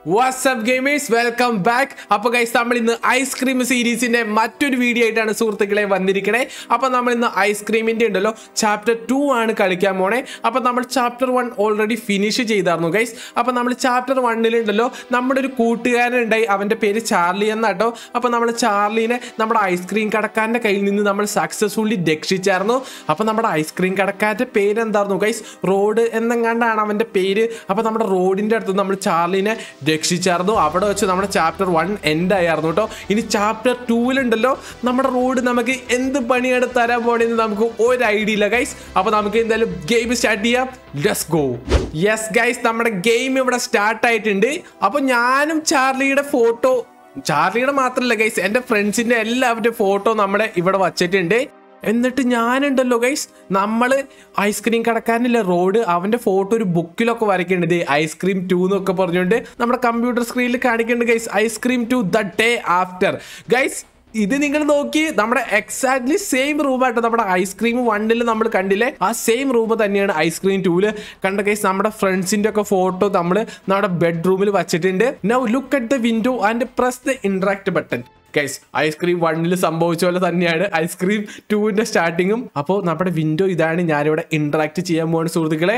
WhatsApp gamers welcome back അപ്പൊ guys നമ്മൾ ഇന്ന് ഐസ്ക്രീം സീരീസിന്റെ മറ്റൊരു വീഡിയോ ആയിട്ടാണ് സുഹൃത്തുക്കളെ വന്നിരിക്കണേ അപ്പൊ നമ്മൾ ഇന്ന് ഐസ്ക്രീമിന്റെ ഉണ്ടല്ലോ ചാപ്റ്റർ ടു ആണ് കളിക്കാൻ പോണേ അപ്പൊ നമ്മൾ ചാപ്റ്റർ വൺ ഓൾറെഡി ഫിനിഷ് ചെയ്തായിരുന്നു ഗൈസ് അപ്പൊ നമ്മൾ ചാപ്റ്റർ വണ്ണിലുണ്ടല്ലോ നമ്മുടെ ഒരു കൂട്ടുകാരൻ ഉണ്ടായി അവന്റെ പേര് ചാർലി എന്നാട്ടോ അപ്പൊ നമ്മൾ ചാർലിനെ നമ്മുടെ ഐസ്ക്രീം കടക്കാരന്റെ കയ്യിൽ നിന്ന് നമ്മൾ സക്സസ്ഫുള്ളി രക്ഷിച്ചായിരുന്നു അപ്പൊ നമ്മുടെ ഐസ്ക്രീം കടക്കാരന്റെ പേര് എന്തായിരുന്നു ഗൈസ് റോഡ് എന്നെങ്ങാണ്ടാണ് അവന്റെ പേര് അപ്പൊ നമ്മുടെ റോഡിന്റെ അടുത്ത് നമ്മൾ ചാർലിനെ രക്ഷിച്ചായിരുന്നു അവിടെ വെച്ച് നമ്മുടെ ചാപ്റ്റർ വൺ എൻഡ് ആയിരുന്നു കേട്ടോ ഇനി ചാപ്റ്റർ ടൂവിലുണ്ടല്ലോ നമ്മുടെ റോഡ് നമുക്ക് എന്ത് പണിയാണ് തരാൻ പോണെന്ന് നമുക്ക് ഒരു ഐഡിയ ഇല്ല ഗൈസ് അപ്പൊ നമുക്ക് എന്തായാലും ഗെയിം സ്റ്റാർട്ട് ചെയ്യാം ലെറ്റ്സ് ഗോ യെസ് ഗൈസ് നമ്മുടെ ഗെയിം ഇവിടെ സ്റ്റാർട്ട് ആയിട്ടുണ്ട് അപ്പൊ ഞാനും ചാർലിയുടെ ഫോട്ടോ ചാർലിയുടെ മാത്രമല്ല ഗൈസ് എൻ്റെ ഫ്രണ്ട്സിന്റെ എല്ലാവരുടെ ഫോട്ടോ നമ്മുടെ ഇവിടെ വച്ചിട്ടുണ്ട് എന്നിട്ട് ഞാനുണ്ടല്ലോ ഗൈസ് നമ്മൾ ഐസ്ക്രീം കടക്കാനില്ല റോഡ് അവന്റെ ഫോട്ടോ ഒരു ബുക്കിലൊക്കെ വരയ്ക്കുന്നുണ്ട് ഐസ്ക്രീം ടു എന്നൊക്കെ പറഞ്ഞുകൊണ്ട് നമ്മുടെ കമ്പ്യൂട്ടർ സ്ക്രീനിൽ കാണിക്കുന്നുണ്ട് guys ice cream to the day after guys ഇത് നിങ്ങൾ നോക്കി നമ്മുടെ എക്സാക്ട്ലി സെയിം റൂമായിട്ട് നമ്മുടെ ഐസ്ക്രീം വണ്ണിൽ നമ്മൾ കണ്ടില്ലേ ആ സെയിം റൂം തന്നെയാണ് ഐസ്ക്രീം ടൂല് കണ്ട കേസ് നമ്മുടെ ഫ്രണ്ട്സിന്റെ ഒക്കെ ഫോട്ടോ നമ്മൾ നമ്മുടെ ബെഡ്റൂമിൽ വെച്ചിട്ടുണ്ട് now look at the window and press the interact button guys ice cream വണ്ണിൽ സംഭവിച്ച പോലെ തന്നെയാണ് ഐസ്ക്രീം ടൂവിന്റെ സ്റ്റാർട്ടിങ്ങും അപ്പോൾ നമ്മുടെ വിൻഡോ ഇതാണ് ഞാനിവിടെ ഇന്ററാക്ട് ചെയ്യാൻ പോകുന്ന സുഹൃത്തുക്കളെ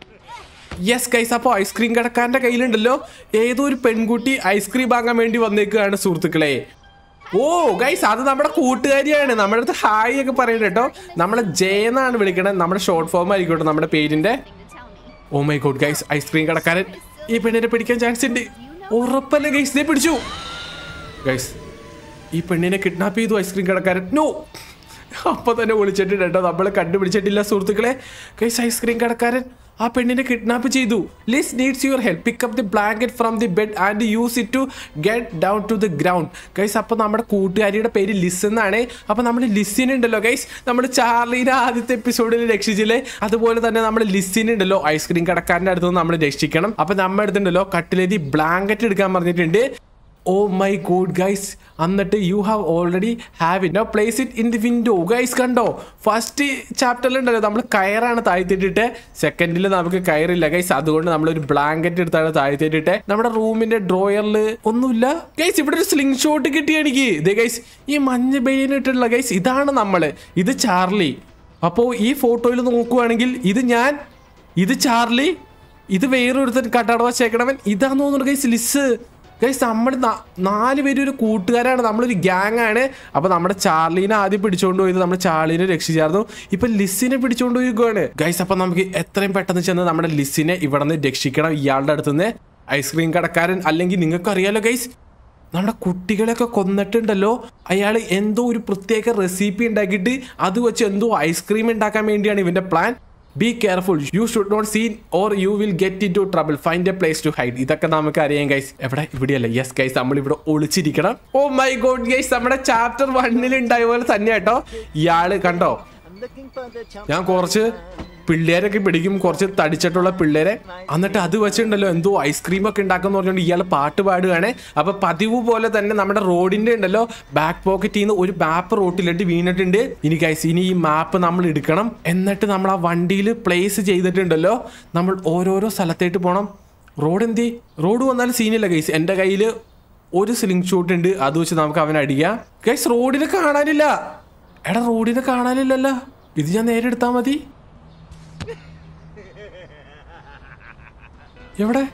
യെസ് ഗൈസ് അപ്പോൾ ഐസ്ക്രീം കടക്കാരന്റെ കയ്യിലുണ്ടല്ലോ ഏതോ ഒരു പെൺകുട്ടി ഐസ്ക്രീം വാങ്ങാൻ വേണ്ടി വന്നേക്കുകയാണ് സുഹൃത്തുക്കളെ ഓ ഗൈസ് അത് നമ്മുടെ കൂട്ടുകാരിയാണ് നമ്മുടെ അടുത്ത് ഹായ് ഒക്കെ പറയുന്നത് കേട്ടോ നമ്മളെ ജയ എന്നാണ് വിളിക്കണത് നമ്മുടെ ഷോർട്ട് ഫോം ആയിരിക്കട്ടെ നമ്മുടെ പേരിന്റെ oh my god guys ice cream കടക്കാരൻ ഈ പെണ്ണിനെ പിടിക്കാൻ ചാൻസ് ഉണ്ട് ഉറപ്പല്ലേ ഗൈസ് ഇതേ പിടിച്ചു ഗൈസ് ഈ പെണ്ണിനെ കിഡ്നാപ്പ് ചെയ്തു ഐസ്ക്രീം കടക്കാരൻ നോ അപ്പൊ തന്നെ വിളിച്ചിട്ടുണ്ട് കേട്ടോ നമ്മൾ കണ്ടുപിടിച്ചിട്ടില്ല സുഹൃത്തുക്കളെ ഗൈസ് ഐസ്ക്രീം കടക്കാരൻ ആ പെണ്ണിനെ കിഡ്നാപ്പ് ചെയ്തു Liz needs your help pick up the blanket from the bed and use it to get down to the ground guys അപ്പോൾ നമ്മുടെ കൂട്ടുകാരിയുടെ പേര് ലിസ് എന്നാണ് അപ്പോൾ നമ്മൾ ലിസിനുണ്ടല്ലോ ഗൈസ് നമ്മൾ ചാർലിയുടെ ആദ്യത്തെ എപ്പിസോഡിൽ രക്ഷിച്ചില്ലേ അതുപോലെ തന്നെ നമ്മൾ ലിസിനുണ്ടല്ലോ ഐസ്ക്രീം കടക്കാരൻ്റെ അടുത്ത് നിന്ന് നമ്മൾ രക്ഷിക്കണം അപ്പോൾ നമ്മുടെ അടുത്തുണ്ടല്ലോ കട്ടിലേതി ബ്ലാങ്കറ്റ് എടുക്കാൻ പറഞ്ഞിട്ടുണ്ട് ഓ മൈ ഗോഡ് ഗൈസ് എന്നിട്ട് you have already have it no place it in the window guys കണ്ടോ ഫസ്റ്റ് ചാപ്റ്ററിൽ ഉണ്ടല്ലോ നമ്മൾ കയറാണ് താഴ്ത്തിയിട്ടിട്ട് സെക്കൻഡിൽ നമുക്ക് കയറില്ല ഗൈസ് അതുകൊണ്ട് നമ്മളൊരു ബ്ലാങ്കറ്റ് എടുത്താണ് താഴ്ത്തിയിട്ടിട്ട് നമ്മുടെ റൂമിന്റെ ഡ്രോയറിൽ ഒന്നുമില്ല ഗൈസ് ഇവിടെ ഒരു സ്ലിംഗ് ഷോട്ട് കിട്ടി എനിക്ക് ഇതേ ഗൈസ് ഈ മഞ്ഞ ബെയിനിട്ടുള്ള ഗൈസ് ഇതാണ് നമ്മള് ഇത് ചാർലി അപ്പോൾ ഈ ഫോട്ടോയിൽ നോക്കുവാണെങ്കിൽ ഇത് ഞാൻ ഇത് ചാർലി ഇത് വേറൊരുത്തൻ കട്ടട വച്ചേക്കണവൻ ഇതാന്ന് തോന്നുന്നു ഗൈസ് ലിസ് ഗൈസ് നമ്മൾ നാല് പേര് ഒരു കൂട്ടുകാരാണ് നമ്മളൊരു ഗ്യാങ് ആണ് അപ്പൊ നമ്മുടെ ചാർലീനെ ആദ്യം പിടിച്ചോണ്ട് പോയത് നമ്മൾ ചാർലീനെ രക്ഷിച്ചായിരുന്നു ഇപ്പൊ ലിസിനെ പിടിച്ചോണ്ട് പോയിരിക്കുകയാണ് ഗൈസ് അപ്പൊ നമുക്ക് എത്രയും പെട്ടെന്ന് ചെന്ന് നമ്മുടെ ലിസിനെ ഇവിടെ നിന്ന് രക്ഷിക്കണം ഇയാളുടെ അടുത്തുനിന്ന് ഐസ്ക്രീം കടക്കാരൻ അല്ലെങ്കിൽ നിങ്ങൾക്ക് അറിയാലോ ഗൈസ് നമ്മുടെ കുട്ടികളെയൊക്കെ കൊന്നിട്ടുണ്ടല്ലോ അയാൾ എന്തോ ഒരു പ്രത്യേക റെസിപ്പി ഉണ്ടാക്കിയിട്ട് അത് വെച്ച് എന്തോ ഐസ്ക്രീം ഉണ്ടാക്കാൻ വേണ്ടിയാണ് ഇവന്റെ plan be careful you should not seen or you will get into trouble find a place to hide ഇതൊക്കെ നമുക്ക് അറിയാം ഗൈസ് എവിടെ ഇവിടെയല്ല യെസ് ഗൈസ് നമ്മൾ ഇവിടെ ഒളിച്ചിരിക്കണം ഓ മൈ ഗോഡ് ഗൈസ് നമ്മുടെ ചാപ്റ്റർ വണ്ണിൽ ഉണ്ടായ പോലെ തന്നെ കേട്ടോ ഇയാള് കണ്ടോ ഞാൻ കുറച്ച് പിള്ളേരൊക്കെ പിടിക്കും കുറച്ച് തടിച്ചിട്ടുള്ള പിള്ളേരെ എന്നിട്ട് അത് വെച്ചിട്ടുണ്ടല്ലോ എന്തോ ഐസ്ക്രീം ഒക്കെ ഉണ്ടാക്കുന്ന പറഞ്ഞുകൊണ്ട് ഇയാൾ പാട്ട് പാടുകയാണ് അപ്പൊ പതിവ് പോലെ തന്നെ നമ്മുടെ റോഡിന്റെ ഉണ്ടല്ലോ ബാക്ക് പോക്കറ്റിൽ നിന്ന് ഒരു മാപ്പ് റോട്ടിലിട്ട് വീണിട്ടുണ്ട് ഇനി ഗൈസ് ഇനി ഈ മാപ്പ് നമ്മൾ എടുക്കണം എന്നിട്ട് നമ്മൾ ആ വണ്ടിയിൽ പ്ലേസ് ചെയ്തിട്ടുണ്ടല്ലോ നമ്മൾ ഓരോരോ സ്ഥലത്തേട്ട് പോകണം റോഡ് എന്തി റോഡ് വന്നാലും സീനില്ല ഗൈസ് എൻ്റെ കയ്യിൽ ഒരു സ്ലിംഗ് ഷൂട്ട് ഉണ്ട് അത് വെച്ച് നമുക്ക് അവനെ അടിക്കാം ഗൈസ് റോഡിനെ കാണാനില്ല എടാ റോഡിനെ കാണാനില്ലല്ലോ ഇത് ഞാൻ നേരെ എടുത്താൽ മതി എവിടെ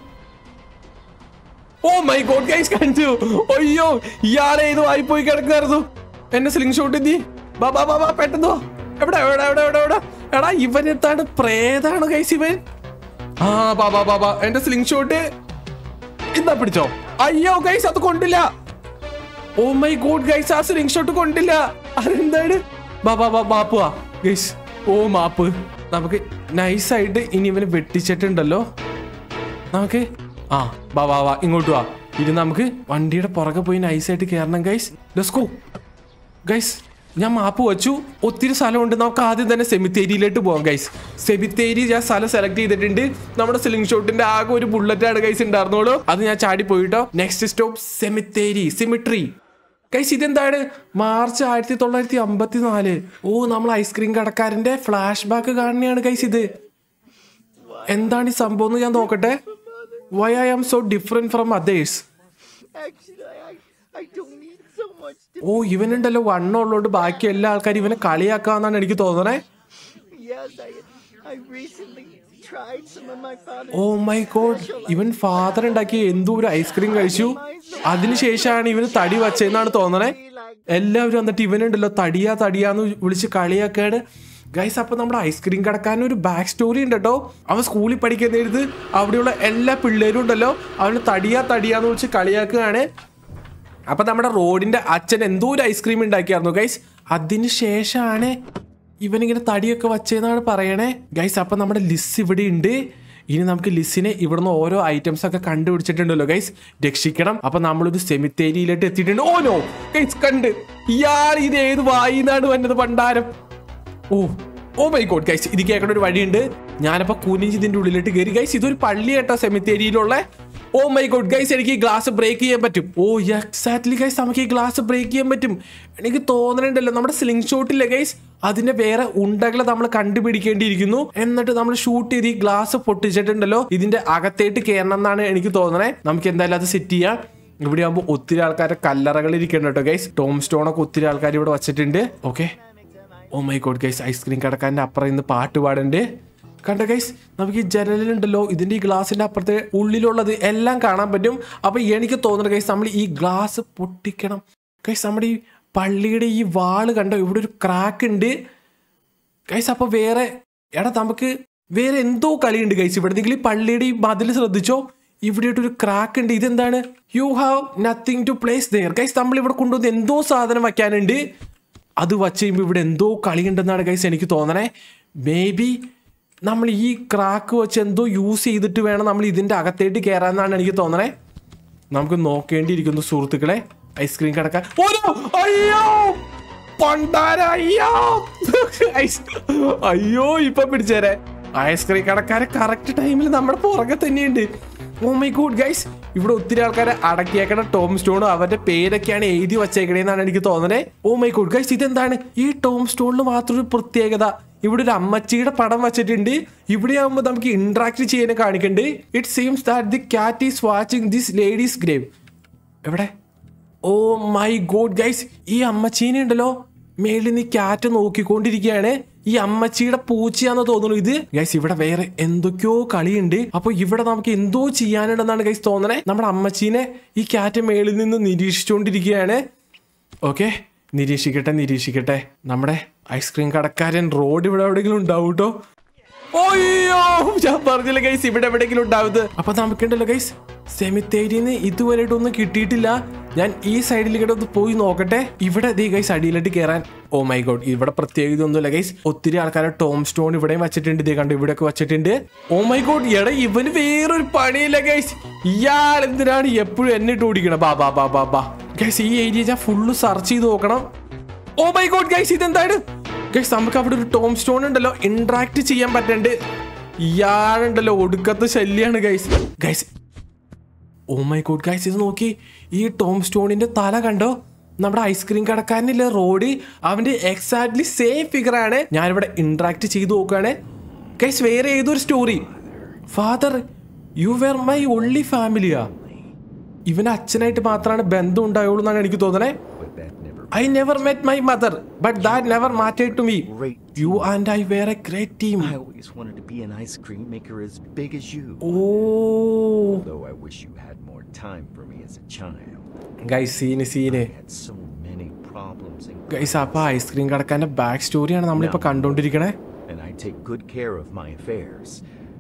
ഓ മൈ ഗോഡ് ഗൈസ് കണ്ടു അയ്യോ ഇയാളെ ഏതോ ആയിപ്പോയി കിടക്കായിരുന്നു എന്നെ സ്ലിംഗ് ഷോട്ട് എന്തി ബാ ബാ ബാ ബാ പെട്ടെന്ന് വാ. എവിടെ എവിടെ എവിടെ എവിടെ എവിടെ എടാ ഇവൻ എത്താണ് പ്രേതാണ് ഗൈസ് ഇവൻ ആ ബാ ബാ ബാ ബാ എന്റെ സ്ലിംഗ് ഷോട്ട് എന്താ പിടിച്ചോ അയ്യോ ഗൈസ് അത് കൊണ്ടില്ല ഓ മൈ ഗോഡ് ഗൈസ് ആ സ്ലിംഗ് ഷോട്ട് കൊണ്ടില്ല അതെന്താണ് ബാ ബാ ബാ ബാപ്പുവാ ഗൈസ് ഓ മാപ്പ് നമുക്ക് നൈസായിട്ട് ഇനി ഇവന് വെട്ടിച്ചിട്ടുണ്ടല്ലോ നമുക്ക് ആ വാ വാ വാ ഇങ്ങോട്ട് വാ ഇത് നമുക്ക് വണ്ടിയുടെ പുറകെ പോയി നൈസായിട്ട് കയറണം ഗൈസ് ലെസ്കോ ഗൈസ് ഞാൻ മാപ്പ് വെച്ചു ഒത്തിരി സ്ഥലമുണ്ട് നമുക്ക് ആദ്യം തന്നെ സെമിത്തേരിയിലോട്ട് പോകാം ഗൈസ് സെമിത്തേരി ഞാൻ സ്ഥലം സെലക്ട് ചെയ്തിട്ടുണ്ട് നമ്മുടെ സ്ലിംഗ് ഷോട്ടിന്റെ ആകെ ഒരു ബുള്ളറ്റാണ് ഗൈസ് ഉണ്ടായിരുന്നോളൂ അത് ഞാൻ ചാടി പോയിട്ടോ നെക്സ്റ്റ് സ്റ്റോപ്പ് സെമിത്തേരി സിമിട്രി ഗൈസ് ഇതെന്താണ് മാർച്ച് ആയിരത്തി തൊള്ളായിരത്തി അമ്പത്തി നാല് ഓ നമ്മൾ ഐസ്ക്രീം കടക്കാരന്റെ ഫ്ലാഷ് ബാക്ക് കാണുന്നതാണ് ഗൈസ് ഇത് എന്താണ് ഈ സംഭവം എന്ന് ഞാൻ നോക്കട്ടെ why I am so different from others Actually, I, I don't need so much to. Oh ഇവനുണ്ടല്ലോ വണ്ണം ഉള്ളതുകൊണ്ട് ബാക്കി എല്ലാ ആൾക്കാരും ഇവനെ കളിയാക്കാന്നാണ് എനിക്ക് തോന്നണേ Yes, I, I recently tried some of my father's. Oh my god ഇവൻ ഫാദർ ഉണ്ടാക്കി എന്തോ ഒരു ഐസ്ക്രീം കഴിച്ചു അതിനുശേഷമാണ് ഇവന് തടി വച്ചതെന്നാണ് തോന്നണേ എല്ലാവരും വന്നിട്ട് ഇവനുണ്ടല്ലോ തടിയാ തടിയാന്ന് വിളിച്ച് കളിയാക്കാണ് ഗൈസ് അപ്പൊ നമ്മുടെ ഐസ്ക്രീം കടക്കാരൻ ഒരു ബാക്ക് സ്റ്റോറി ഉണ്ട് കേട്ടോ അവൻ സ്കൂളിൽ പഠിക്കുന്നതിന് അവിടെയുള്ള എല്ലാ പിള്ളേരും ഉണ്ടല്ലോ അവന് തടിയാ തടിയാന്ന് വിളിച്ച് കളിയാക്കുകയാണ് അപ്പൊ നമ്മുടെ റോഡിന്റെ അച്ഛൻ എന്തോ ഒരു ഐസ്ക്രീം ഉണ്ടാക്കിയായിരുന്നു ഗൈസ് അതിന് ശേഷമാണ് ഇവനിങ്ങനെ തടിയൊക്കെ വച്ചതെന്നാണ് പറയണേ ഗൈസ് അപ്പൊ നമ്മുടെ ലിസ് ഇവിടെ ഉണ്ട് ഇനി നമുക്ക് ലിസിനെ ഇവിടുന്ന് ഓരോ ഐറ്റംസ് ഒക്കെ കണ്ടുപിടിച്ചിട്ടുണ്ടല്ലോ ഗൈസ് രക്ഷിക്കണം അപ്പൊ നമ്മളൊരു സെമിത്തേരിയിലോട്ട് എത്തിയിട്ടുണ്ട് ഓ നോ ഗൈസ് കണ്ട് ഇയാൾ ഇത് ഏത് വായിന്നാണ് വന്നത് പണ്ടാരം oh oh my god guys ഇത് കേൾക്കേണ്ട ഒരു വഴിയുണ്ട് ഞാനപ്പോ കുനിഞ്ച് ഇതിന്റെ ഉള്ളിലിട്ട് കയറി ഗൈസ് ഇതൊരു പള്ളി കേട്ടോ സെമിത്തേരിയിലുള്ള ഓ മൈ ഗോഡ് ഗൈസ് എനിക്ക് ഈ ഗ്ലാസ് ബ്രേക്ക് ചെയ്യാൻ പറ്റും ഓ എക്സാക്ട്ലി ഗൈസ് നമുക്ക് ഈ ഗ്ലാസ് ബ്രേക്ക് ചെയ്യാൻ പറ്റും എനിക്ക് തോന്നണുണ്ടല്ലോ നമ്മുടെ സ്ലിംഗ് ഷോട്ടില്ലേ ഗൈസ് അതിന്റെ വേറെ ഉണ്ടകളെ നമ്മൾ കണ്ടുപിടിക്കേണ്ടിയിരിക്കുന്നു എന്നിട്ട് നമ്മൾ ഷൂട്ട് ചെയ്ത് ഈ ഗ്ലാസ് പൊട്ടിച്ചിട്ടുണ്ടല്ലോ ഇതിന്റെ അകത്തേട്ട് കയറണം എന്നാണ് എനിക്ക് തോന്നണേ നമുക്ക് എന്തായാലും അത് സെറ്റ് ചെയ്യാം ഇവിടെ ആകുമ്പോൾ ഒത്തിരി ആൾക്കാരെ കല്ലറകൾ ഇരിക്കണം കേട്ടോ ഗൈസ് ടോം സ്റ്റോൺ ഒക്കെ ഒത്തിരി ആൾക്കാർ ഇവിടെ വച്ചിട്ടുണ്ട് okay oh my god guys ice cream കടക്കാരൻ്റെ അപ്പുറം ഇന്ന് പാട്ട് പാടണ്ട് കണ്ട ഗൈസ് നമുക്ക് ഈ ജനലിലുണ്ടല്ലോ ഇതിന്റെ ഈ ഗ്ലാസിന്റെ അപ്പുറത്തെ ഉള്ളിലുള്ളത് എല്ലാം കാണാൻ പറ്റും അപ്പൊ എനിക്ക് തോന്നുന്നു ഗൈസ് നമ്മൾ ഈ ഗ്ലാസ് പൊട്ടിക്കണം ഗൈസ് നമ്മുടെ ഈ പള്ളിയുടെ ഈ വാള് കണ്ടോ ഇവിടെ ഒരു ക്രാക്ക് ഉണ്ട് ഗൈസ് അപ്പൊ വേറെ എടാ നമുക്ക് വേറെ എന്തോ കളിയുണ്ട് ഗൈസ് ഇവിടെ നിങ്ങൾ ഈ പള്ളിയുടെ ഈ മതിൽ ശ്രദ്ധിച്ചോ ഇവിടെ ഒരു ക്രാക്ക് ഉണ്ട് ഇതെന്താണ് you have nothing to place there guys നമ്മൾ ഇവിടെ കൊണ്ടുവന്ന് എന്തോ സാധനം വയ്ക്കാനുണ്ട് അത് വച്ച് കഴിയുമ്പോൾ ഇവിടെ എന്തോ കളിയുണ്ടെന്നാണ് ഗൈസ് എനിക്ക് തോന്നണേ മേ ബി നമ്മൾ ഈ ക്രാക്ക് വെച്ച് എന്തോ യൂസ് ചെയ്തിട്ട് വേണം നമ്മൾ ഇതിന്റെ അകത്തേട്ട് കയറാന്നാണ് എനിക്ക് തോന്നണേ നമുക്ക് നോക്കേണ്ടിയിരിക്കുന്നു സുഹൃത്തുക്കളെ ഐസ്ക്രീം കടക്കാൻ ഓരോ അയ്യോ പണ്ടാര അയ്യോ ഐസ്- അയ്യോ ഇപ്പൊ പിടിച്ചേരെ ഐസ്ക്രീം കടക്കാരെ കറക്റ്റ് ടൈമിൽ നമ്മുടെ പുറകെ തന്നെയുണ്ട് ഓ മൈ ഗുഡ് ഗൈസ് ഇവിടെ ഒത്തിരി ആൾക്കാരെ അടക്കിയേക്കണ ടോം സ്റ്റോണും അവരുടെ പേരൊക്കെയാണ് എഴുതി വച്ചേക്കണേന്നാണ് എനിക്ക് തോന്നണേ ഓ മൈ ഗുഡ് ഗൈസ് ഇതെന്താണ് ഈ ടോം സ്റ്റോണിന് മാത്രം ഒരു പ്രത്യേകത ഇവിടെ ഒരു അമ്മച്ചിയുടെ പടം വെച്ചിട്ടുണ്ട് ഇവിടെ ആകുമ്പോൾ നമുക്ക് ഇന്ററാക്ട് ചെയ്യാൻ കാണിക്കണ്ട് it seems that the cat is watching this ladies grave എവിടെ ഓ മൈ ഗോഡ് ഗൈസ് ഈ അമ്മച്ചീനെ ഉണ്ടല്ലോ മേളിൽ നിന്ന് ഈ കാറ്റ് നോക്കിക്കൊണ്ടിരിക്കുകയാണ് ഈ അമ്മച്ചിയുടെ പൂച്ചയാന്ന് തോന്നുന്നു ഇത് ഗൈസ് ഇവിടെ വേറെ എന്തൊക്കെയോ കളിയുണ്ട് അപ്പൊ ഇവിടെ നമുക്ക് എന്തോ ചെയ്യാനുണ്ടെന്നാണ് ഗൈസ് തോന്നണേ നമ്മുടെ അമ്മച്ചീനെ ഈ കാറ്റ് മേളിൽ നിന്ന് നിരീക്ഷിച്ചുകൊണ്ടിരിക്കുകയാണ് ഓക്കെ നിരീക്ഷിക്കട്ടെ നിരീക്ഷിക്കട്ടെ നമ്മുടെ ഐസ്ക്രീം കടക്കാരൻ റോഡ് ഇവിടെ എവിടെയെങ്കിലും ഉണ്ടാവും കേട്ടോ ഓയ്യോ ഞാൻ പറഞ്ഞില്ല ഗൈസ് ഇവിടെ എവിടെയെങ്കിലും ഉണ്ടാവുന്നത് അപ്പൊ നമുക്കുണ്ടല്ലോ ഗൈസ് സെമിത്തേരിന്ന് ഇതുവരെയായിട്ടൊന്നും കിട്ടിയിട്ടില്ല ഞാൻ ഈ സൈഡിലേക്ക് ഒന്ന് പോയി നോക്കട്ടെ ഇവിടെ ദേ ഗൈസ് അടിയിലോട്ട് കയറാൻ ഓ മൈ ഗോഡ് ഇവിടെ പ്രത്യേകത ഒന്നുമില്ല ഗൈസ് ഒത്തിരി ആൾക്കാരെ ടോം സ്റ്റോൺ ഇവിടെയും വെച്ചിട്ടുണ്ട് ഇതേ കണ്ടു ഇവിടെയൊക്കെ വെച്ചിട്ടുണ്ട് ഓ മൈ ഗോഡ് എടാ ഇവന് വേറൊരു പണിയില്ല ഗൈസ് ഇയാൾ എന്തിനാണ് എപ്പോഴും എന്നെ ഇട്ട് ഓടിക്കണം ബാ ബാ ബാ ബാ ബാ ഗൈസ് ഈ ഏരിയ ഞാൻ ഫുള്ള് സെർച്ച് ചെയ്ത് നോക്കണം ഓ മൈ ഗോഡ് ഗൈസ് ഇതെന്താണ് ഗൈസ് നമുക്ക് അവിടെ ഒരു ടോം സ്റ്റോൺ ഉണ്ടല്ലോ ഇന്ററാക്ട് ചെയ്യാൻ പറ്റണ്ട് ഇയാളുണ്ടല്ലോ ഒടുക്കത്തെ ശല്യാണ് guys guys oh my god guys ഇത് നോക്കി ഈ ടോം സ്റ്റോണിന്റെ തല കണ്ടോ നമ്മുടെ ഐസ്ക്രീം കടക്കാരനില്ലേ റോഡ് അവന്റെ എക്സാക്ട്ലി സെയിം ഫിഗർ ആണ് ഞാനിവിടെ ഇന്ററാക്ട് ചെയ്ത് നോക്കുകയാണ് ഗൈസ് വേറെ ഏതൊരു story father you were my only ഫാമിലിയാ ഇവന് അച്ഛനായിട്ട് മാത്രമാണ് ബന്ധം ഉണ്ടായുള്ളൂ എന്നാണ് എനിക്ക് തോന്നണേ But that never. I never met my mother, but that never mattered to me. Great. You and I were a great team. I always wanted to be an ice cream maker as big as you. Oh, Though I wish you had more time for me as a child. guys, സീന് സീന് I had so many problems and, guys അപ്പൊ ice cream കടക്കാന്റെ back സ്റ്റോറിയാണ് നമ്മളിപ്പോ കണ്ടോണ്ടിരിക്കണേ and I take good care of my affairs.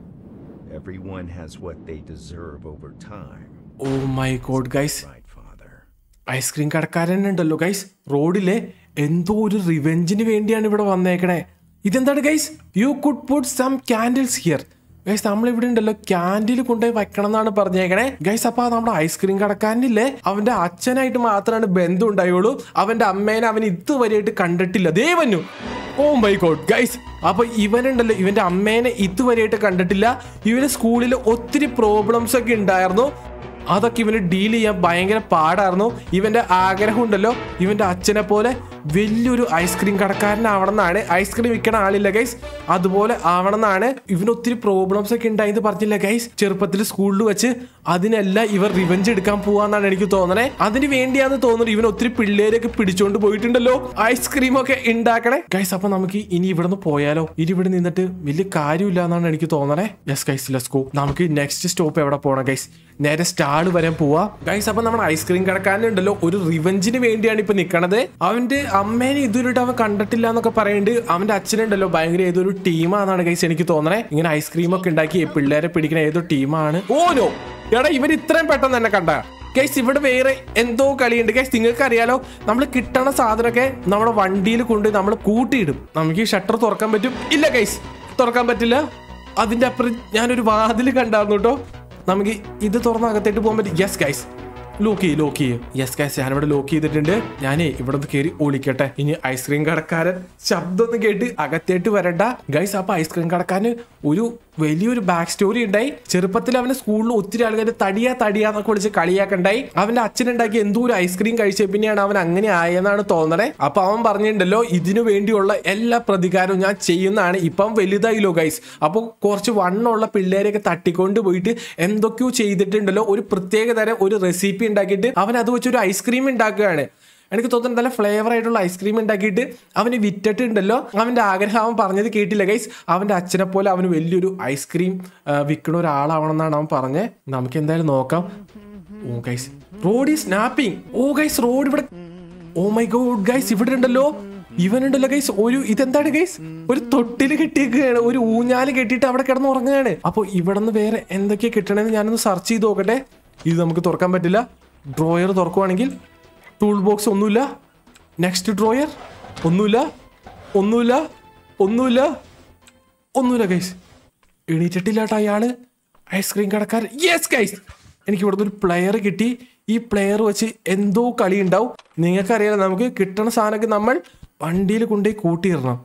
Everyone has what they deserve over time. Oh my god guys Right, Father. Ice cream കടക്കാരൻ ഉണ്ടല്ലോ guys റോഡിലെ എന്തോ ഒരു റിവെഞ്ചിന് വേണ്ടിയാണ് ഇവിടെ വന്നേക്കണേ ഇതെന്താണ് guys you could put some candles here guys നമ്മൾ ഇവിടെ ഉണ്ടല്ലോ ക്യാൻഡിൽ കൊണ്ടുപോയി വെക്കണം എന്നാണ് പറഞ്ഞേക്കണേ ഗൈസ് അപ്പൊ നമ്മുടെ ഐസ്ക്രീം കടക്കാരനില്ലേ അവന്റെ അച്ഛനായിട്ട് മാത്രമാണ് ബന്ധം ഉണ്ടായുള്ളൂ അവന്റെ അമ്മേനെ അവൻ ഇതുവരെയായിട്ട് കണ്ടിട്ടില്ല ദേവനു ഓ മൈ ഗോഡ് ഗൈസ് അപ്പൊ ഇവനുണ്ടല്ലോ ഇവന്റെ അമ്മേനെ ഇതുവരെയായിട്ട് കണ്ടിട്ടില്ല ഇവന് സ്കൂളിൽ ഒത്തിരി പ്രോബ്ലംസ് ഒക്കെ ഉണ്ടായിരുന്നു അതൊക്കെ ഇവന് ഡീൽ ചെയ്യാൻ ഭയങ്കര പാടായിരുന്നു ഇവന്റെ ആഗ്രഹം ഉണ്ടല്ലോ ഇവന്റെ അച്ഛനെ പോലെ വലിയൊരു ഐസ്ക്രീം കടക്കാരനാവണമെന്നാണ് ഐസ്ക്രീം വിൽക്കണ ആളില്ല ഗൈസ് അതുപോലെ ആവണമെന്നാണ് ഇവന് ഒത്തിരി പ്രോബ്ലംസ് ഒക്കെ ഉണ്ടായെന്ന് പറഞ്ഞില്ല ഗൈസ് ചെറുപ്പത്തിൽ സ്കൂളിൽ വെച്ച് അതിനെല്ലാം ഇവർ റിവെഞ്ച് എടുക്കാൻ പോവാന്നാണ് എനിക്ക് തോന്നണേ അതിന് വേണ്ടിയാന്ന് തോന്നുന്നു ഇവൻ ഒത്തിരി പിള്ളേരൊക്കെ പിടിച്ചോണ്ട് പോയിട്ടുണ്ടല്ലോ ഐസ്ക്രീം ഒക്കെ ഉണ്ടാക്കണേ ഗൈസ് അപ്പൊ നമുക്ക് ഇനി ഇവിടുന്ന് പോയാലോ ഇനി ഇവിടെ നിന്നിട്ട് വലിയ കാര്യമില്ല എന്നാണ് എനിക്ക് തോന്നണേ യെസ് ഗൈസ് ലെസ് ഗോ നമുക്ക് നെക്സ്റ്റ് സ്റ്റോപ്പ് എവിടെ പോകണം ഗൈസ് നേരെ സ്റ്റാൾ വരെ പോവാ ഗൈസ് അപ്പൊ നമ്മുടെ ഐസ്ക്രീം കടക്കാരനുണ്ടല്ലോ ഒരു റിവെഞ്ചിന് വേണ്ടിയാണ് ഇപ്പൊ നിക്കണത് അവന്റെ അമ്മേനെ ഇതുവരെയായിട്ട് അവൻ കണ്ടിട്ടില്ല എന്നൊക്കെ പറയുന്നുണ്ട് അവന്റെ അച്ഛനുണ്ടല്ലോ ഭയങ്കര ഏതൊരു ടീമാണെന്നാണ് ഗൈസ് എനിക്ക് തോന്നണേ ഇങ്ങനെ ഐസ്ക്രീം ഒക്കെ ഉണ്ടാക്കി പിള്ളേരെ പിടിക്കുന്ന ഏതോ ടീമാണ് ഓനോ എടാ ഇവർ ഇത്രയും പെട്ടെന്ന് തന്നെ കണ്ട ഗൈസ് ഇവിടെ വേറെ എന്തോ കളിയുണ്ട് ഗൈസ് നിങ്ങൾക്ക് അറിയാലോ നമ്മൾ കിട്ടണ സാധനമൊക്കെ നമ്മുടെ വണ്ടിയിൽ കൊണ്ട് നമ്മൾ കൂട്ടിയിടും നമുക്ക് ഈ ഷട്ടർ തുറക്കാൻ പറ്റും ഇല്ല ഗൈസ് തുറക്കാൻ പറ്റില്ല അതിന്റെ അപ്പുറം ഞാനൊരു വാതിൽ കണ്ടായിരുന്നു കേട്ടോ നമുക്ക് ഇത് തുറന്ന് അകത്തേട്ട് പോകാൻ പറ്റും യെസ് ഗൈസ് ലോക്ക് ചെയ്യും ലോക്ക് ചെയ്യും യെസ് ഗൈസ് ഞാനിവിടെ ലോക്ക് ചെയ്തിട്ടുണ്ട് ഞാനേ ഇവിടെ നിന്ന് കയറി ഒളിക്കട്ടെ ഇനി ഐസ്ക്രീം കടക്കാരൻ ശബ്ദം ഒന്ന് കേട്ട് അകത്തേട്ട് വരണ്ട ഗൈസ് അപ്പൊ ഐസ്ക്രീം കടക്കാരന് ഒരു വലിയൊരു ബാക്ക് സ്റ്റോറി ഉണ്ടായി ചെറുപ്പത്തിൽ അവന് സ്കൂളിൽ ഒത്തിരി ആൾക്കാർ തടിയാ തടിയാ എന്നൊക്കെ വിളിച്ച് കളിയാക്കണ്ടായി അവന്റെ അച്ഛനുണ്ടാക്കി എന്തോ ഒരു ഐസ്ക്രീം കഴിച്ച പിന്നെയാണ് അവൻ അങ്ങനെ ആയെന്നാണ് തോന്നണേ അപ്പൊ അവൻ പറഞ്ഞിട്ടുണ്ടല്ലോ ഇതിനു വേണ്ടിയുള്ള എല്ലാ പ്രതികാരവും ഞാൻ ചെയ്യുന്നതാണ് ഇപ്പം വലുതായില്ലോ ഗൈസ് അപ്പോൾ കുറച്ച് വണ്ണമുള്ള പിള്ളേരെയൊക്കെ തട്ടിക്കൊണ്ട് പോയിട്ട് എന്തൊക്കെയോ ചെയ്തിട്ടുണ്ടല്ലോ ഒരു പ്രത്യേക തരം ഒരു റെസിപ്പി ഉണ്ടാക്കിയിട്ട് അവൻ അത് വെച്ച് ഒരു ഐസ്ക്രീം ഉണ്ടാക്കുകയാണ് എനിക്ക് തോന്നുന്നു നല്ല ഫ്ലേവർ ആയിട്ടുള്ള ഐസ്ക്രീം ഉണ്ടാക്കിയിട്ട് അവന് വിറ്റിട്ടുണ്ടല്ലോ അവന്റെ ആഗ്രഹം അവൻ പറഞ്ഞത് കേട്ടില്ല ഗൈസ് അവന്റെ അച്ഛനെ പോലെ അവന് വലിയൊരു ഐസ്ക്രീം വിൽക്കണ ഒരാളാവണം എന്നാണ് അവൻ പറഞ്ഞത് നമുക്ക് എന്തായാലും നോക്കാം ഓ ഗൈസ് റോഡ് ഈ സ്നാപ്പിംഗ് ഓ ഗൈസ് റോഡ് ഇവിടെ ഓ മൈ ഗോഡ് ഗൈസ് ഇവിടെ ഉണ്ടല്ലോ ഇവനുണ്ടല്ലോ ഗൈസ് ഒരു ഇതെന്താണ് ഗൈസ് ഒരു തൊട്ടില് കെട്ടിയേക്കുകയാണ് ഒരു ഊഞ്ഞാല് കെട്ടിയിട്ട് അവിടെ കിടന്ന് ഉറങ്ങുകയാണ് അപ്പോൾ ഇവിടെ നിന്ന് വേറെ എന്തൊക്കെയാ കിട്ടണമെന്ന് ഞാനൊന്ന് സെർച്ച് ചെയ്ത് നോക്കട്ടെ ഇത് നമുക്ക് തുറക്കാൻ പറ്റില്ല ഡ്രോയർ തുറക്കുവാണെങ്കിൽ ടൂൾ ബോക്സ് ഒന്നുമില്ല നെക്സ്റ്റ് ഡ്രോയർ ഒന്നുമില്ല ഒന്നുമില്ല ഒന്നുമില്ല ഒന്നുമില്ല ഗൈസ് എണീറ്റിട്ടില്ലാട്ടോ അയാള് ഐസ്ക്രീം കടക്കാരൻ യെസ് ഗൈസ് എനിക്ക് ഇവിടുന്ന് ഒരു പ്ലെയർ കിട്ടി ഈ പ്ലെയർ വെച്ച് എന്തോ കളി ഉണ്ടാവും നിങ്ങൾക്കറിയാലോ നമുക്ക് കിട്ടണ സാധനമൊക്കെ നമ്മൾ വണ്ടിയിൽ കൊണ്ടുപോയി കൂട്ടിയിടണം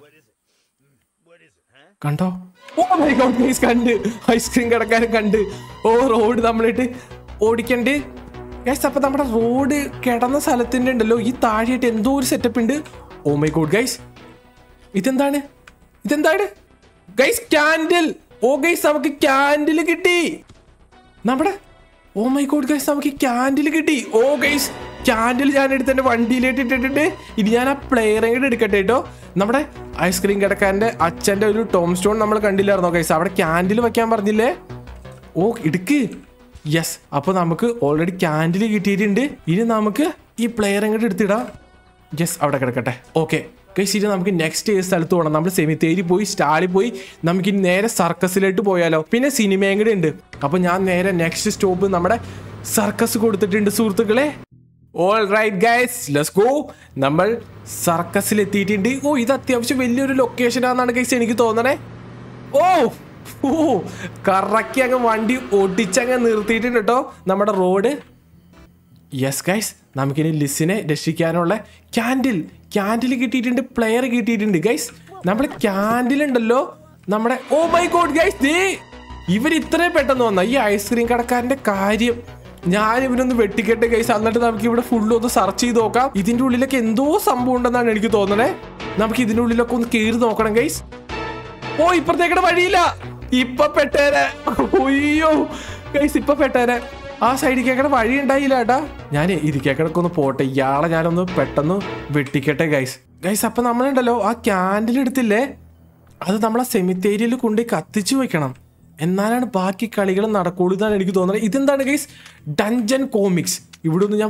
കണ്ടോ ഓ മൈ ഗോഡ് ഗൈസ് കണ്ട് ഐസ്ക്രീം കടക്കാരൻ കണ്ട് ഓ റോഡ് നമ്മളിട്ട് ഓടിക്കണ്ട് ഗൈസ് അപ്പൊ നമ്മുടെ റോഡ് കിടന്ന സ്ഥലത്തിന്റെ ഉണ്ടല്ലോ ഈ താഴെയായിട്ട് എന്തോ ഒരു സെറ്റപ്പ് ഉണ്ട് ഓ മൈ ഗോഡ് ഗൈസ് ഇതെന്താണ് ഇതെന്താണ് ഗൈസ് ക്യാൻഡിൽ ഓ ഗൈസ് നമുക്ക് ക്യാൻഡിൽ കിട്ടി നമ്മുടെ ഓ മൈ ഗോഡ് ഗൈസ് നമുക്ക് ക്യാൻഡിൽ കിട്ടി ഓ ഗൈസ് ക്യാൻഡിൽ ഞാൻ എടുത്ത് എന്റെ വണ്ടിയിലേക്ക് ഇട്ടിട്ടുണ്ട് ഇനി ഞാൻ ആ പ്ലെയറെ കൂടെ എടുക്കട്ടെ കേട്ടോ നമ്മുടെ ഐസ്ക്രീം കിടക്കാരന്റെ അച്ഛന്റെ ഒരു ടോം സ്റ്റോൺ നമ്മൾ കണ്ടില്ലായിരുന്നോ ഗൈസ് അവിടെ ക്യാൻഡിൽ വെക്കാൻ പറഞ്ഞില്ലേ ഓ എടുക്ക് യെസ് അപ്പൊ നമുക്ക് ഓൾറെഡി ക്യാൻഡിൽ കിട്ടിയിട്ടുണ്ട് ഇനി നമുക്ക് ഈ പ്ലെയർ അങ്ങോട്ട് എടുത്തിടാം യെസ് അവിടെ കിടക്കട്ടെ ഓക്കെ ഗൈസ് ഇനി നമുക്ക് നെക്സ്റ്റ് ഏത് സ്ഥലത്ത് പോകണം നമ്മൾ സെമിത്തേരി പോയി സ്റ്റാളിൽ പോയി നമുക്ക് ഇനി നേരെ സർക്കസിലോട്ട് പോയാലോ പിന്നെ സിനിമയും കൂടെ ഉണ്ട് അപ്പൊ ഞാൻ നേരെ നെക്സ്റ്റ് സ്റ്റോപ്പ് നമ്മുടെ സർക്കസ് കൊടുത്തിട്ടുണ്ട് സുഹൃത്തുക്കളെ all right guys let's go നമ്മൾ സർക്കസിൽ എത്തിയിട്ടുണ്ട് ഓ ഇത് അത്യാവശ്യം വലിയൊരു ലൊക്കേഷൻ ആണെന്നാണ് ഗൈസ് എനിക്ക് തോന്നണേ ഓ ഓ കറക്കി അങ്ങ് വണ്ടി ഒടിച്ചങ്ങ് നിർത്തിയിട്ടുണ്ട് കേട്ടോ നമ്മുടെ റോഡ് യെസ് ഗൈസ് നമുക്കിനി ലിസിനെ രക്ഷിക്കാനുള്ള ക്യാൻഡിൽ ക്യാൻഡിൽ കിട്ടിയിട്ടുണ്ട് പ്ലെയർ കിട്ടിയിട്ടുണ്ട് ഗൈസ് നമ്മുടെ ക്യാൻഡിൽ ഉണ്ടല്ലോ നമ്മുടെ ഓ മൈ ഗോഡ് ഗൈസ് ദേ ഇവർ ഇത്രയും പെട്ടെന്ന് വന്ന ഈ ഐസ്ക്രീം കടക്കാരന്റെ കാര്യം ഞാൻ ഇവനൊന്ന് വെട്ടിക്കെട്ടെ ഗൈസ് എന്നിട്ട് നമുക്ക് ഇവിടെ ഫുള്ള് ഒന്ന് സെർച്ച് ചെയ്ത് നോക്കാം ഇതിന്റെ ഉള്ളിലൊക്കെ എന്തോ സംഭവം ഉണ്ടെന്നാണ് എനിക്ക് തോന്നണേ നമുക്ക് ഇതിന്റെ ഉള്ളിലൊക്കെ ഒന്ന് കയറി നോക്കണം ഗൈസ് ഓ ഇപ്പഴത്തേക്കടെ വഴിയില്ല ഇപ്പൊ പെട്ടേരെ ഒയ്യോ ഗൈസ് ഇപ്പൊ പെട്ടേരെ ആ സൈഡിൽ കേക്കടെ വഴി ഉണ്ടായില്ല ഏട്ടാ ഞാൻ ഇരിക്കേക്കടക്ക് ഒന്ന് പോട്ടെ ഇയാളെ ഞാനൊന്ന് പെട്ടെന്ന് വെട്ടിക്കട്ടെ ഗൈസ് ഗൈസ് അപ്പൊ നമ്മളുണ്ടല്ലോ ആ ക്യാൻഡിൽ എടുത്തില്ലേ അത് നമ്മളെ സെമിത്തേരിയിൽ കൊണ്ടുപോയി കത്തിച്ചു വെക്കണം എന്നാലാണ് ബാക്കി കളികൾ നടക്കുള്ളൂ എന്നാണ് എനിക്ക് തോന്നുന്നത് ഇതെന്താണ് ഗൈസ് ഡഞ്ചൻ കോമിക്സ് ഇവിടെ ഒന്ന് ഞാൻ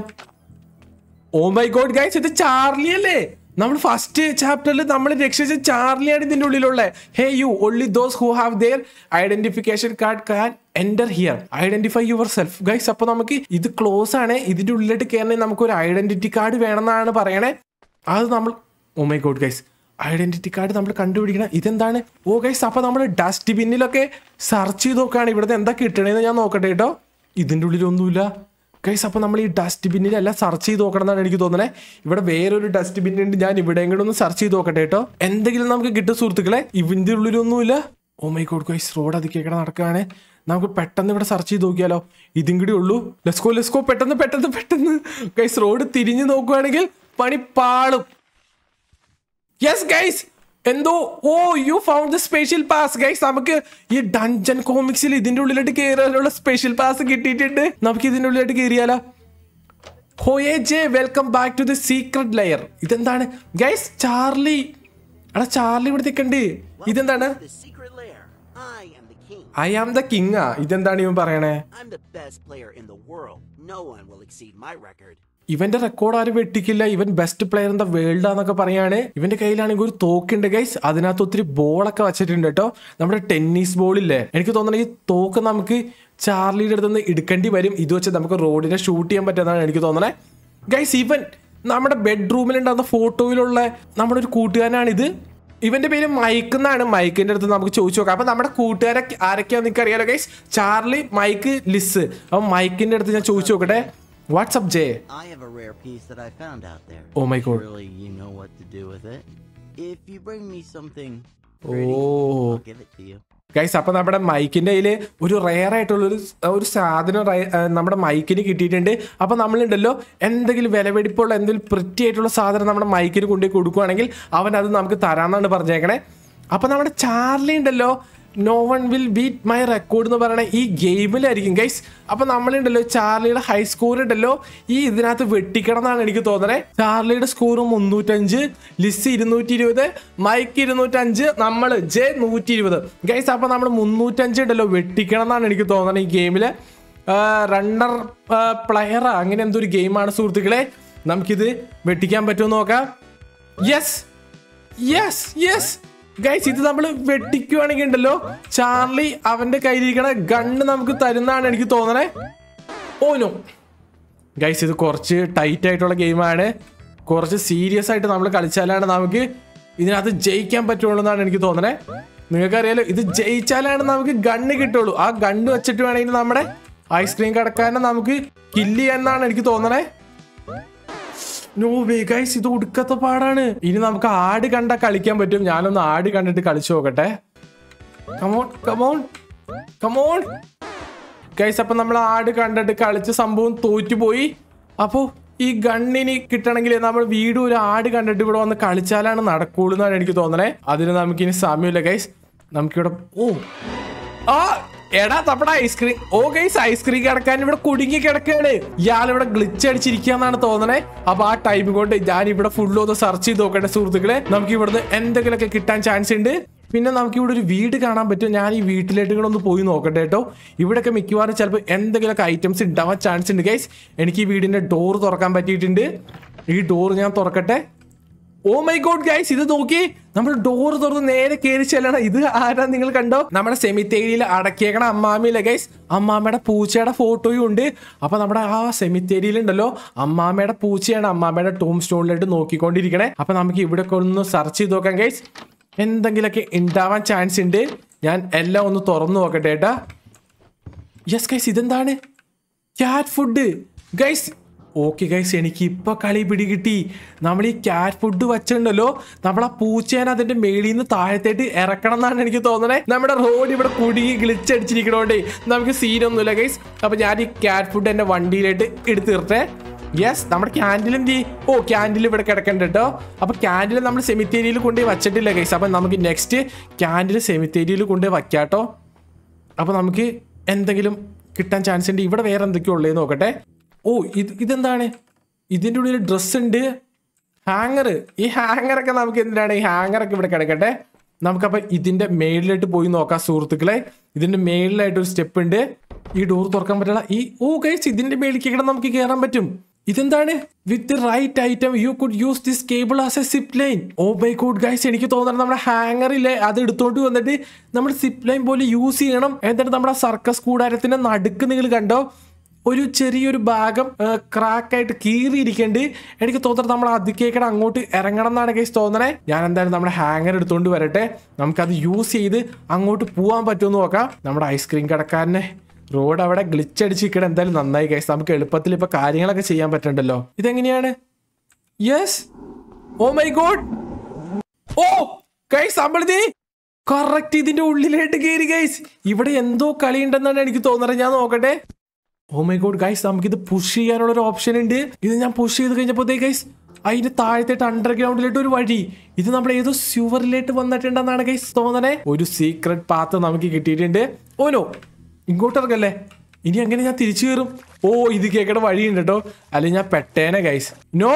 ഓ മൈ ഗോഡ് ഗൈസ് ഇത് ചാർലി അല്ലേ നമ്മൾ ഫസ്റ്റ് ചാപ്റ്ററിൽ നമ്മൾ രക്ഷിച്ച ചാർലിയാണ് ഇതിന്റെ ഉള്ളിലുള്ള hey you only those who have their identification card can enter here identify yourself guys അപ്പൊ നമുക്ക് ഇത് ക്ലോസ് ആണ് ഇതിന്റെ ഉള്ളിലോട്ട് കയറണമെങ്കിൽ നമുക്ക് ഒരു ഐഡന്റിറ്റി കാർഡ് വേണമെന്നാണ് പറയണേ അത് നമ്മൾ oh my god guys identity card നമ്മൾ കണ്ടുപിടിക്കണം ഇതെന്താണ് ഓ ഗൈസ് അപ്പൊ നമ്മൾ ഡസ്റ്റ് ബിന്നിലൊക്കെ സെർച്ച് ചെയ്ത് നോക്കുകയാണ് ഇവിടുത്തെ എന്താ കിട്ടണേന്ന് ഞാൻ നോക്കട്ടെ കേട്ടോ ഇതിന്റെ ഉള്ളിലൊന്നുമില്ല ഗൈസ് അപ്പോൾ നമ്മൾ ഈ ഡസ്റ്റ് ബിന്നിലെല്ലാം സെർച്ച് ചെയ്ത് നോക്കണം എന്നാണ് എനിക്ക് തോന്നുന്നത് ഇവിടെ വേറൊരു ഡസ്റ്റ് ബിൻ ഉണ്ട് ഞാൻ ഇവിടെയും കൂടെ ഒന്ന് സെർച്ച് ചെയ്ത് നോക്കട്ടെ കേട്ടോ എന്തെങ്കിലും നമുക്ക് കിട്ടും സുഹൃത്തുക്കളെ ഇതിന്റെ ഉള്ളിലൊന്നുമില്ല oh my god guys Rod അത് കേൾക്കണം നടക്കുകയാണ് നമുക്ക് പെട്ടെന്ന് ഇവിടെ സെർച്ച് ചെയ്ത് നോക്കിയാലോ ഇതും കൂടി ഉള്ളൂ ലെസ്കോ ലെസ്കോ പെട്ടെന്ന് പെട്ടെന്ന് പെട്ടെന്ന് ഗൈസ് റോഡ് തിരിഞ്ഞു നോക്കുവാണെങ്കിൽ പണി പാളും യെസ് ഗൈസ് എന്തോ oh you found the special pass guys നമുക്ക് ഈ ഡഞ്ചൻ കോമിക്സിൽ ഇതിന്റെ ഉള്ളിലോട്ട് കയറാനുള്ള സ്പെഷ്യൽ പാസ് കിട്ടിയിട്ടുണ്ട് നമുക്ക് ഇതിന്റെ ഉള്ളിലോട്ട് കയറിയാലോ ഹോയേ J welcome back to the secret lair ഇതെന്താണ് ഗൈസ് ചാർലി എടാ ചാർലി ഇവിടെ നിൽക്കണ്ട് ഇതെന്താണ് The secret lair. I am the king. I am the king ആ ഇതെന്താണ് ഇവൻ പറയണേ I'm the best player in the world. No one will exceed my record. ഇവന്റെ റെക്കോർഡ് ആരും വെട്ടിക്കില്ല ഇവൻ best player in the world ആന്നൊക്കെ പറയാണ് ഇവന്റെ കയ്യിലാണെങ്കിൽ ഒരു തോക്കുണ്ട് ഗൈസ് അതിനകത്ത് ഒത്തിരി ബോളൊക്കെ വെച്ചിട്ടുണ്ട് കേട്ടോ നമ്മുടെ ടെന്നീസ് ബോളില്ലേ എനിക്ക് തോന്നുന്നത് ഈ തോക്ക് നമുക്ക് ചാർലിയുടെ അടുത്ത് നിന്ന് എടുക്കേണ്ടി വരും ഇത് വെച്ച് നമുക്ക് റോഡിനെ ഷൂട്ട് ചെയ്യാൻ പറ്റുന്നതാണ് എനിക്ക് തോന്നണേ ഗൈസ് ഇവൻ നമ്മുടെ ബെഡ്റൂമിലുണ്ടാകുന്ന ഫോട്ടോയിലുള്ള നമ്മുടെ ഒരു കൂട്ടുകാരനാണിത് ഇവന്റെ പേര് മൈക്ക് എന്നാണ് മൈക്കിന്റെ അടുത്ത് നമുക്ക് ചോദിച്ചു നോക്കാം അപ്പൊ നമ്മുടെ കൂട്ടുകാരെ ആരൊക്കെയാന്ന് നിങ്ങൾക്ക് അറിയാലോ ഗൈസ് ചാർലി മൈക്ക് ലിസ് അപ്പൊ മൈക്കിന്റെ അടുത്ത് ഞാൻ ചോദിച്ചു നോക്കട്ടെ what's up J I have a rare piece that I found out there. Oh my God. Surely you know what to do with it. If you bring me something Oh. pretty, I'll give it to you. Guys അപ്പൊ നമ്മുടെ മൈക്കിന്റെ കയ്യിൽ ഒരു rare ആയിട്ടുള്ള ഒരു ഒരു സാധനം റയ- ആ, നമ്മുടെ മൈക്കിന് കിട്ടിയിട്ടുണ്ട് അപ്പൊ നമ്മളുണ്ടല്ലോ എന്തെങ്കിലും വിലപിടിപ്പുള്ള എന്തെങ്കിലും പ്രിറ്റി ആയിട്ടുള്ള സാധനം നമ്മുടെ മൈക്കിന് കൊണ്ടുപോയി കൊടുക്കുവാണെങ്കിൽ അവൻ അത് നമുക്ക് തരാന്നാണ് പറഞ്ഞേക്കണേ അപ്പൊ നമ്മുടെ ചാർലി ഉണ്ടല്ലോ no one will beat my record എന്ന് പറയുന്ന ഈ ഗെയിമിലായിരിക്കും ഗൈസ് അപ്പൊ നമ്മളുണ്ടല്ലോ ചാർലിയുടെ ഹൈ സ്കോർ ഉണ്ടല്ലോ ഈ ഇതിനകത്ത് വെട്ടിക്കണം എന്നാണ് എനിക്ക് തോന്നണേ ചാർലിയുടെ സ്കോർ മുന്നൂറ്റഞ്ച് ലിസ് ഇരുന്നൂറ്റി ഇരുപത് മൈക്ക് ഇരുന്നൂറ്റഞ്ച് നമ്മൾ ജെ നൂറ്റി ഇരുപത് ഗൈസ് അപ്പൊ നമ്മൾ മുന്നൂറ്റഞ്ച് ഉണ്ടല്ലോ വെട്ടിക്കണം എന്നാണ് എനിക്ക് തോന്നണത് ഈ ഗെയിമില് റണ്ണർ പ്ലെയർ അങ്ങനെ എന്തോ ഒരു ഗെയിമാണ് സുഹൃത്തുക്കളെ നമുക്കിത് വെട്ടിക്കാൻ പറ്റുമോ നോക്കാം യെസ് യെസ് യെസ് ഗൈസ് ഇത് നമ്മൾ വെട്ടിക്കുവാണെങ്കിൽ ഉണ്ടല്ലോ ചാർലി അവന്റെ കയ്യിലിരിക്കണ ഗണ്ണ് നമുക്ക് തരുന്നതാണ് എനിക്ക് തോന്നണേ ഓ നോ ഗൈസ് ഇത് കുറച്ച് ടൈറ്റ് ആയിട്ടുള്ള ഗെയിമാണ് കുറച്ച് സീരിയസ് ആയിട്ട് നമ്മൾ കളിച്ചാലാണ് നമുക്ക് ഇതിനകത്ത് ജയിക്കാൻ പറ്റുള്ളൂ എന്നാണ് എനിക്ക് തോന്നണേ നിങ്ങൾക്കറിയാലോ ഇത് ജയിച്ചാലാണ് നമുക്ക് ഗണ്ണ് കിട്ടുള്ളൂ ആ ഗണ്ണ് വെച്ചിട്ട് വേണമെങ്കിൽ നമ്മുടെ ഐസ്ക്രീം കടക്കാരനെ നമുക്ക് കില്ല് ചെയ്യാന്നാണ് എനിക്ക് തോന്നണേ നോ വേ ഗൈസ് ഇത് ഒടുക്കത്തെ പാടാണ് ഇനി നമുക്ക് ആട് കണ്ട കളിക്കാൻ പറ്റും ഞാനൊന്ന് ആട് കണ്ടിട്ട് കളിച്ചു നോക്കട്ടെ കമോൺ കമോൺ കമോൺ ഗൈസ് അപ്പൊ നമ്മൾ ആട് കണ്ടിട്ട് കളിച്ച സംഭവം തോറ്റുപോയി അപ്പോ ഈ ഗണ്ണിന് കിട്ടണമെങ്കിൽ നമ്മൾ വീണ്ടും ഒരു ആട് കണ്ടിട്ട് ഇവിടെ വന്ന് കളിച്ചാലാണ് നടക്കുള്ളൂ എന്നാണ് എനിക്ക് തോന്നണേ അതിന് നമുക്കിനി സമയമില്ല ഗൈസ് നമുക്കിവിടെ ഓ ആ എടാ തപ്പട ഐസ്ക്രീം ഓ ഗൈസ് ഐസ്ക്രീം കിടക്കാൻ ഇവിടെ കുടുങ്ങി കിടക്കാണ് ഇയാൾ ഇവിടെ ഗ്ലിച്ച് അടിച്ചിരിക്കാന്നാണ് തോന്നണേ അപ്പൊ ആ ടൈം കൊണ്ട് ഞാൻ ഇവിടെ ഫുള്ള് ഒന്ന് സെർച്ച് ചെയ്ത് നോക്കട്ടെ സുഹൃത്തുക്കളെ നമുക്ക് ഇവിടുന്ന് എന്തെങ്കിലുമൊക്കെ കിട്ടാൻ ചാൻസ് ഉണ്ട് പിന്നെ നമുക്ക് ഇവിടെ ഒരു വീട് കാണാൻ പറ്റും ഞാൻ ഈ വീട്ടിലേക്ക് കൂടെ ഒന്ന് പോയി നോക്കട്ടെ കേട്ടോ ഇവിടെയൊക്കെ മിക്കവാറും ചിലപ്പോൾ എന്തെങ്കിലുമൊക്കെ ഐറ്റംസ് ഉണ്ടാവാൻ ചാൻസ് ഉണ്ട് ഗൈസ് എനിക്ക് ഈ വീടിന്റെ ഡോർ തുറക്കാൻ പറ്റിയിട്ടുണ്ട് ഈ ഡോർ ഞാൻ തുറക്കട്ടെ ഓ മൈ ഗോഡ് ഗൈസ് ഇത് നോക്കി നമ്മൾ ഡോർ തുറന്ന് നേരെ കയറി ചെല്ലണം ഇത് ആരാ നിങ്ങൾ കണ്ടോ നമ്മുടെ സെമിത്തേരിയിൽ അടക്കിയേക്കണ അമ്മാമിയിലെ ഗൈസ് അമ്മാമ്മയുടെ പൂച്ചയുടെ ഫോട്ടോയും ഉണ്ട് അപ്പൊ നമ്മുടെ ആ സെമിത്തേരിയിൽ ഉണ്ടല്ലോ അമ്മാമ്മയുടെ പൂച്ചയാണ് അമ്മാമ്മയുടെ ടോം സ്റ്റോണിലായിട്ട് നോക്കിക്കൊണ്ടിരിക്കണേ അപ്പൊ നമുക്ക് ഇവിടെ ഒന്ന് സെർച്ച് ചെയ്ത് നോക്കാം ഗൈസ് എന്തെങ്കിലുമൊക്കെ ഉണ്ടാവാൻ ചാൻസ് ഉണ്ട് ഞാൻ എല്ലാം ഒന്ന് തുറന്നു നോക്കട്ടെ ഏട്ടാ യെസ് ഗൈസ് ഇതെന്താണ് cat food guys okay guys എനിക്ക് ഇപ്പൊ കളി പിടികിട്ടി നമ്മൾ ഈ ക്യാറ്റ് ഫുഡ് വെച്ചിട്ടുണ്ടല്ലോ നമ്മളെ പൂച്ചേനെ അതിന്റെ മേളിൽ നിന്ന് താഴത്തേട്ട് ഇറക്കണം എന്നാണ് എനിക്ക് തോന്നണേ നമ്മുടെ റോഡ് ഇവിടെ കുടുങ്ങി ഗ്ലിച്ചടിച്ചിരിക്കണോണ്ടേ നമുക്ക് സീനൊന്നുമില്ല ഗൈസ് അപ്പൊ ഞാൻ ഈ ക്യാറ്റ് ഫുഡ് എന്റെ വണ്ടിയിലായിട്ട് എടുത്തിർട്ടെ യെസ് നമ്മുടെ ക്യാൻഡിൽ എന്ത് ചെയ്യും? ഓ ക്യാൻഡിൽ ഇവിടെ കിടക്കണ്ട കേട്ടോ അപ്പൊ ക്യാൻഡിൽ നമ്മൾ സെമിത്തേരിയിൽ കൊണ്ടുപോയി വച്ചിട്ടില്ല ഗൈസ് അപ്പൊ നമുക്ക് നെക്സ്റ്റ് ക്യാൻഡിൽ സെമിത്തേരിയിൽ കൊണ്ടുപോയി വയ്ക്കാട്ടോ അപ്പൊ നമുക്ക് എന്തെങ്കിലും കിട്ടാൻ ചാൻസ് ഉണ്ട് ഇവിടെ വേറെ എന്തൊക്കെയോ ഉള്ളത് നോക്കട്ടെ ഓ ഇത് ഇതെന്താണ് ഇതിൻ്റെ ഉള്ളിൽ ഡ്രസ്സ് ഉണ്ട് ഹാങ്ങർ ഈ ഹാങ്ങറൊക്കെ നമുക്ക് എന്തിനാണ് ഈ ഹാങ്ങറൊക്കെ ഇവിടെ കിടക്കട്ടെ നമുക്കപ്പോൾ ഇതിന്റെ മേളിലായിട്ട് പോയി നോക്കാം സുഹൃത്തുക്കളെ ഇതിന്റെ മേളിലായിട്ട് ഒരു സ്റ്റെപ്പ് ഉണ്ട് ഈ ഡോർ തുറക്കാൻ പറ്റില്ല ഈ ഓ ഗൈസ് ഇതിന്റെ മേളിലേക്ക് കിടന്ന് നമുക്ക് കയറാൻ പറ്റും ഇതെന്താണ് with right item you could use this cable as a zip line oh bye good guys എനിക്ക് തോന്നുന്നത് നമ്മുടെ ഹാങ്ങറില്ലേ അത് എടുത്തോണ്ട് വന്നിട്ട് നമ്മൾ സിപ്പ് ലൈൻ പോലെ യൂസ് ചെയ്യണം എന്നിട്ട് നമ്മുടെ സർക്കസ് കൂടാരത്തിന്റെ നടുക്ക് നിങ്ങൾ കണ്ടോ ഒരു ചെറിയൊരു ഭാഗം ക്രാക്ക് ആയിട്ട് കീറിയിരിക്കുന്നുണ്ട് എനിക്ക് തോന്നുന്നത് നമ്മൾ അതിക്കേക്കടെ അങ്ങോട്ട് ഇറങ്ങണം എന്നാണ് കേസ് തോന്നണേ ഞാൻ എന്തായാലും നമ്മുടെ ഹാങ്ങർ എടുത്തുകൊണ്ട് വരട്ടെ നമുക്കത് യൂസ് ചെയ്ത് അങ്ങോട്ട് പോകാൻ പറ്റുമെന്ന് നോക്കാം നമ്മുടെ ഐസ്ക്രീം കടക്കാരനെ റോഡ് അവിടെ ഗ്ലിച്ച് അടിച്ചിരിക്കണം എന്തായാലും നന്നായി കേസ് നമുക്ക് എളുപ്പത്തിൽ ഇപ്പൊ കാര്യങ്ങളൊക്കെ ചെയ്യാൻ പറ്റണ്ടല്ലോ ഇതെങ്ങനെയാണ് yes oh my god oh guys നമ്മളിതേ കറക്റ്റ് ഇതിന്റെ ഉള്ളിലായിട്ട് കയറി ഗൈസ് ഇവിടെ എന്തോ കളി ഉണ്ടെന്നാണ് എനിക്ക് തോന്നുന്നത് ഞാൻ നോക്കട്ടെ ഓ മൈ ഗോഡ് ഗൈസ് നമുക്കിത് പുഷ് ചെയ്യാനുള്ള ഒരു ഓപ്ഷൻ ഉണ്ട് ഇത് ഞാൻ പുഷ് ചെയ്ത് കഴിഞ്ഞപ്പോൾ ഗൈസ് അതിന്റെ താഴത്തേട്ട് അണ്ടർഗ്രൗണ്ടിലോട്ട് ഒരു വഴി ഇത് നമ്മുടെ ഏതോ സ്യൂവറിലേക്ക് വന്നിട്ടുണ്ടെന്നാണ് ഗൈസ് തോന്നണേ ഒരു സീക്രട്ട് പാത്ത് നമുക്ക് കിട്ടിയിട്ടുണ്ട് ഓനോ ഇങ്ങോട്ട് ഇറങ്ങല്ലേ ഇനി അങ്ങനെ ഞാൻ തിരിച്ചു കയറും ഓ ഇത് കേക്കട വഴിയുണ്ട് കേട്ടോ അല്ലെങ്കിൽ ഞാൻ പെട്ടേനെ ഗൈസ് നോ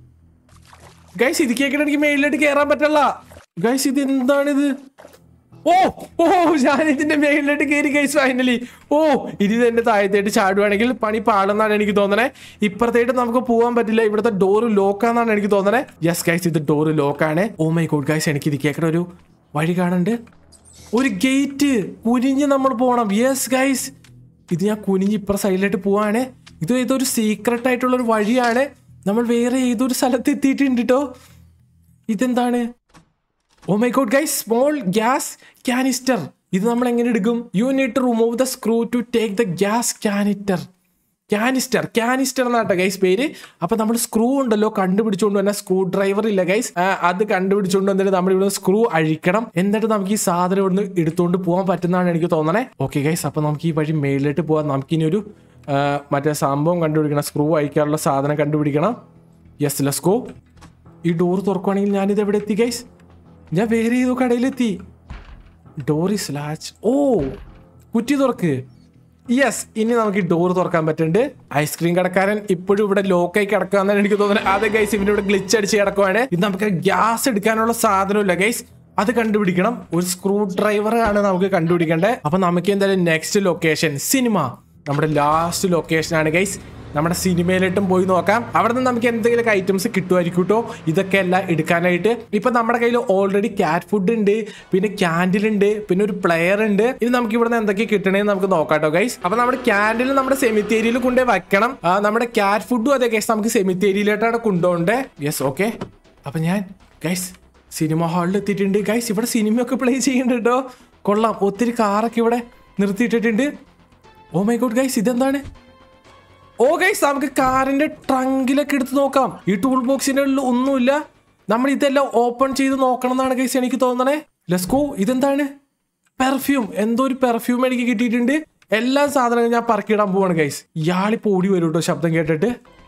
ഗൈസ് ഇത് കേക്കട എനിക്ക് മേളിലോട്ട് കയറാൻ പറ്റല്ല ഗൈസ് ഇത് എന്താണിത് ഓ ഓ ഞാൻ ഇതിന്റെ മേലിലോട്ട് കയറി ഗൈസ് ഫൈനലി ഓ ഇത് എന്റെ താഴത്തേട്ട് ചാടുവാണെങ്കിൽ പണി പാടുന്നാണ് എനിക്ക് തോന്നണേ ഇപ്പുറത്തേട്ട് നമുക്ക് പോകാൻ പറ്റില്ല ഇവിടുത്തെ ഡോറ് ലോക്കാന്നാണ് എനിക്ക് തോന്നണേ യെസ് ഗൈസ് ഇത് ഡോറ് ലോക്കാണ് ഓ മൈ ഗോഡ് ഗൈസ് എനിക്ക് ഇത് കേൾക്കണ ഒരു വഴി കാണുന്നുണ്ട് ഒരു ഗേറ്റ് കുനിഞ്ഞ് നമ്മൾ പോകണം യെസ് ഗൈസ് ഇത് ഞാൻ കുനിഞ്ഞ് ഇപ്പുറ സൈഡിലോട്ട് പോവാണ് ഇത് ഏതൊരു സീക്രട്ട് ആയിട്ടുള്ള ഒരു വഴിയാണ് നമ്മൾ വേറെ ഏതൊരു സ്ഥലത്ത് എത്തിയിട്ടുണ്ട് കേട്ടോ ഇതെന്താണ് oh my god guys small gas canister ഇത് നമ്മൾ എങ്ങനെ എടുക്കും you need to remove the screw to take the gas canister canister canister എന്നാട്ടോ ഗൈസ് പേര് അപ്പൊ നമ്മൾ സ്ക്രൂ ഉണ്ടല്ലോ കണ്ടുപിടിച്ചുകൊണ്ട് തന്നെ സ്ക്രൂ ഡ്രൈവർ ഇല്ല ഗൈസ് അത് കണ്ടുപിടിച്ചുകൊണ്ട് വന്നിട്ട് നമ്മൾ ഇവിടെ സ്ക്രൂ അഴിക്കണം എന്നിട്ട് നമുക്ക് ഈ സാധനം ഇവിടുന്ന് എടുത്തുകൊണ്ട് പോകാൻ പറ്റുന്നതാണ് എനിക്ക് തോന്നണേ ഓക്കെ ഗൈസ് അപ്പൊ നമുക്ക് ഈ വഴി മേളിലോട്ട് പോകാം നമുക്കിനി ഒരു ആ, മറ്റേ സംഭവം കണ്ടുപിടിക്കണം സ്ക്രൂ അഴിക്കാനുള്ള സാധനം കണ്ടുപിടിക്കണം യെസ് ലെസ് ഗോ ഈ ഡോർ തുറക്കുവാണെങ്കിൽ ഞാനിത് എവിടെ എത്തി ഗൈസ് ഞാൻ വേറെ ഏതോ കടയിലെത്തി ഡോറി സ്ലാച്ച് ഓ കുറ്റി തുറക്ക് യെസ് ഇനി നമുക്ക് ഈ ഡോർ തുറക്കാൻ പറ്റുന്നുണ്ട് ഐസ്ക്രീം കടക്കാരൻ ഇപ്പോഴും ഇവിടെ ലോക്കായി കിടക്കാന്നാണ് എനിക്ക് തോന്നുന്നത് അതെ ഗൈസ് ഇവന്റെ ഇവിടെ ഗ്ലിച്ച് അടിച്ച് കിടക്കുവാണ് ഇത് നമുക്ക് ഗ്യാസ് എടുക്കാനുള്ള സാധനമില്ല ഗൈസ് അത് കണ്ടുപിടിക്കണം ഒരു സ്ക്രൂ ഡ്രൈവർ ആണ് നമുക്ക് കണ്ടുപിടിക്കേണ്ടത് അപ്പൊ നമുക്ക് എന്തായാലും നെക്സ്റ്റ് ലൊക്കേഷൻ സിനിമ നമ്മുടെ ലാസ്റ്റ് ലൊക്കേഷൻ ആണ് ഗൈസ് നമ്മുടെ സിനിമയിലിട്ടും പോയി നോക്കാം അവിടെ നിന്ന് നമുക്ക് എന്തെങ്കിലും ഐറ്റംസ് കിട്ടുമായിരിക്കും കേട്ടോ ഇതൊക്കെ എല്ലാം എടുക്കാനായിട്ട് ഇപ്പൊ നമ്മുടെ കയ്യിൽ ഓൾറെഡി ക്യാറ്റ് ഫുഡ് ഉണ്ട് പിന്നെ ക്യാൻഡിൽ ഉണ്ട് പിന്നെ ഒരു പ്ലെയർ ഉണ്ട് ഇനി നമുക്ക് ഇവിടെ നിന്ന് എന്തൊക്കെ കിട്ടണേന്ന് നമുക്ക് നോക്കാം കേട്ടോ ഗൈസ് അപ്പൊ നമ്മുടെ ക്യാൻഡിൽ നമ്മുടെ സെമിത്തേരിയിൽ കൊണ്ടുപോയി വെക്കണം ആ, നമ്മുടെ ക്യാറ്റ് ഫുഡും അതെ ഗൈസ് നമുക്ക് സെമിത്തേരിയിലോട്ടാണ് കൊണ്ടുപോകണ്ടേ യെസ് ഓക്കെ അപ്പൊ ഞാൻ ഗൈസ് സിനിമ ഹാളിൽ എത്തിയിട്ടുണ്ട് ഗൈസ് ഇവിടെ സിനിമയൊക്കെ പ്ലേ ചെയ്യുന്നുണ്ട് കേട്ടോ കൊള്ളാം ഒത്തിരി കാറൊക്കെ ഇവിടെ നിർത്തിയിട്ടിട്ടുണ്ട് ഓ മൈ ഗോഡ് ഗൈസ് ഇതെന്താണ് ഓ ഗൈസ് നമുക്ക് കാറിന്റെ ട്രങ്കിലൊക്കെ എടുത്ത് നോക്കാം ഈ ടൂൾ ബോക്സിന്റെ ഉള്ളിൽ ഒന്നുമില്ല നമ്മൾ ഇതെല്ലാം ഓപ്പൺ ചെയ്ത് നോക്കണം എന്നാണ് ഗൈസ് എനിക്ക് തോന്നണേ ലെസ്കോ ഇതെന്താണ് പെർഫ്യൂം എന്തോ ഒരു പെർഫ്യൂം എനിക്ക് കിട്ടിയിട്ടുണ്ട് എല്ലാ സാധനങ്ങളും ഞാൻ പറക്കിയിടാൻ പോവാണ് ഗൈസ് ഇയാളിപ്പോ ഓടി വരും കേട്ടോ ശബ്ദം കേട്ടിട്ട്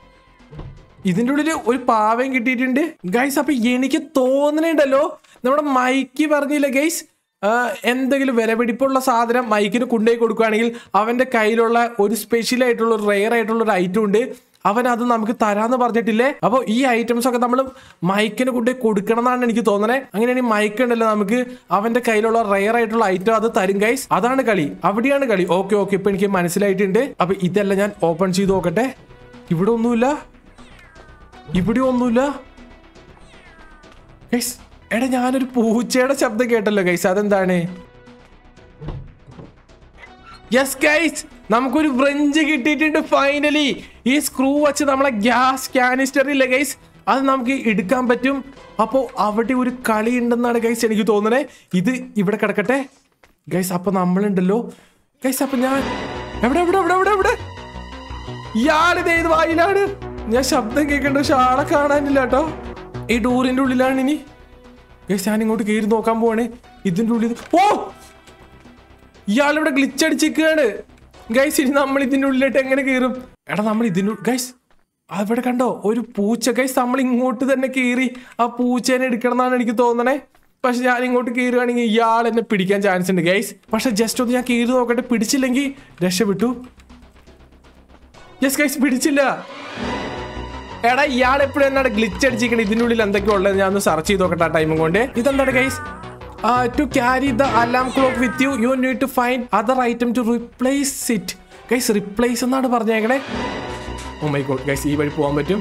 ഇതിന്റെ ഉള്ളിൽ ഒരു പാവയും കിട്ടിയിട്ടുണ്ട് ഗൈസ് അപ്പൊ എനിക്ക് തോന്നണുണ്ടല്ലോ നമ്മുടെ മൈക്ക് പറഞ്ഞില്ല ഗൈസ് എന്തെങ്കിലും വിലപിടിപ്പുള്ള സാധനം മൈക്കിന് കൊണ്ടുപോയി കൊടുക്കുകയാണെങ്കിൽ അവന്റെ കയ്യിലുള്ള ഒരു സ്പെഷ്യൽ ആയിട്ടുള്ള ഒരു റെയർ ആയിട്ടുള്ള ഒരു ഐറ്റം ഉണ്ട് അവൻ അത് നമുക്ക് തരാന്ന് പറഞ്ഞിട്ടില്ലേ അപ്പോൾ ഈ ഐറ്റംസ് ഒക്കെ നമ്മൾ മൈക്കിന് കൊണ്ടുപോയി കൊടുക്കണം എന്നാണ് എനിക്ക് തോന്നണേ അങ്ങനെയാണെങ്കിൽ മൈക്ക് ഉണ്ടല്ലോ നമുക്ക് അവന്റെ കയ്യിലുള്ള റെയർ ആയിട്ടുള്ള ഐറ്റം അത് തരും ഗൈസ് അതാണ് കളി അവിടെയാണ് കളി ഓക്കെ ഓക്കെ ഇപ്പൊ എനിക്ക് മനസ്സിലായിട്ടുണ്ട് അപ്പൊ ഇതെല്ലാം ഞാൻ ഓപ്പൺ ചെയ്ത് നോക്കട്ടെ ഇവിടെ ഒന്നുമില്ല ഇവിടെ ഒന്നുമില്ല ഗൈസ് എടാ ഞാനൊരു പൂച്ചയുടെ ശബ്ദം കേട്ടല്ലോ ഗൈസ് അതെന്താണ് യെസ് ഗൈസ് നമുക്കൊരു ബ്രഞ്ച് കിട്ടിയിട്ടുണ്ട് ഫൈനലി ഈ സ്ക്രൂ വെച്ച് നമ്മളെ ഗ്യാസ് കാനിസ്റ്റർ ഇല്ല ഗൈസ് അത് നമുക്ക് എടുക്കാൻ പറ്റും അപ്പോൾ അവിടെ ഒരു കളി ഉണ്ടെന്നാണ് ഗൈസ് എനിക്ക് തോന്നണേ ഇത് ഇവിടെ കിടക്കട്ടെ ഗൈസ് അപ്പൊ നമ്മളുണ്ടല്ലോ ഗൈസ് അപ്പൊ ഞാൻ എവിടെ എവിടെ എവിടെ എവിടെ എവിടെ ഇയാളിത് ഏത് വായിലാണ് ഞാൻ ശബ്ദം കേൾക്കണ്ട പക്ഷെ ആളെ കാണാനില്ല കേട്ടോ ഈ ഡോറിന്റെ ഉള്ളിലാണ് ഇനി ഗൈസ് ഞാൻ ഇങ്ങോട്ട് കയറി നോക്കാൻ പോവാണ് ഇതിന്റെ ഉള്ളിൽ ഓ ഇയാളിവിടെ ഗ്ലിച്ച് അടിച്ചിരിക്കുകയാണ് ഗൈസ് ഇനി നമ്മൾ ഇതിന്റെ ഉള്ളിലോട്ട് എങ്ങനെ കയറും എടാ നമ്മൾ ഇതിന്റെ ഗൈസ് അവിടെ കണ്ടോ ഒരു പൂച്ച ഗൈസ് നമ്മൾ ഇങ്ങോട്ട് തന്നെ കയറി ആ പൂച്ചേനെ എടുക്കണം എന്നാണ് എനിക്ക് തോന്നണേ പക്ഷെ ഞാൻ ഇങ്ങോട്ട് കയറുകയാണെങ്കിൽ ഇയാൾ എന്നെ പിടിക്കാൻ ചാൻസ് ഉണ്ട് ഗൈസ് പക്ഷെ ജസ്റ്റ് ഒന്ന് ഞാൻ കയറി നോക്കട്ടെ പിടിച്ചില്ലെങ്കിൽ രക്ഷപ്പെട്ടു യെസ് ഗൈസ് പിടിച്ചില്ല എടാ ഇയാൾ എപ്പോഴും എന്നാണ് ഗ്ലിച്ച് അടിച്ചിരിക്കണം ഇതിൻ്റെ ഉള്ളിൽ എന്തൊക്കെയാ ഉള്ളത് ഞാൻ ഒന്ന് സെർച്ച് ചെയ്ത് നോക്കട്ടെ ആ ടൈമും കൊണ്ട് ഇതെന്താണ് guys to carry the alarm clock with you you need to find other item to replace it guys replace എന്നാണ് പറഞ്ഞേക്കണേ ഓ മൈ ഗോഡ് ഗൈസ് ഈ വഴി പോകാൻ പറ്റും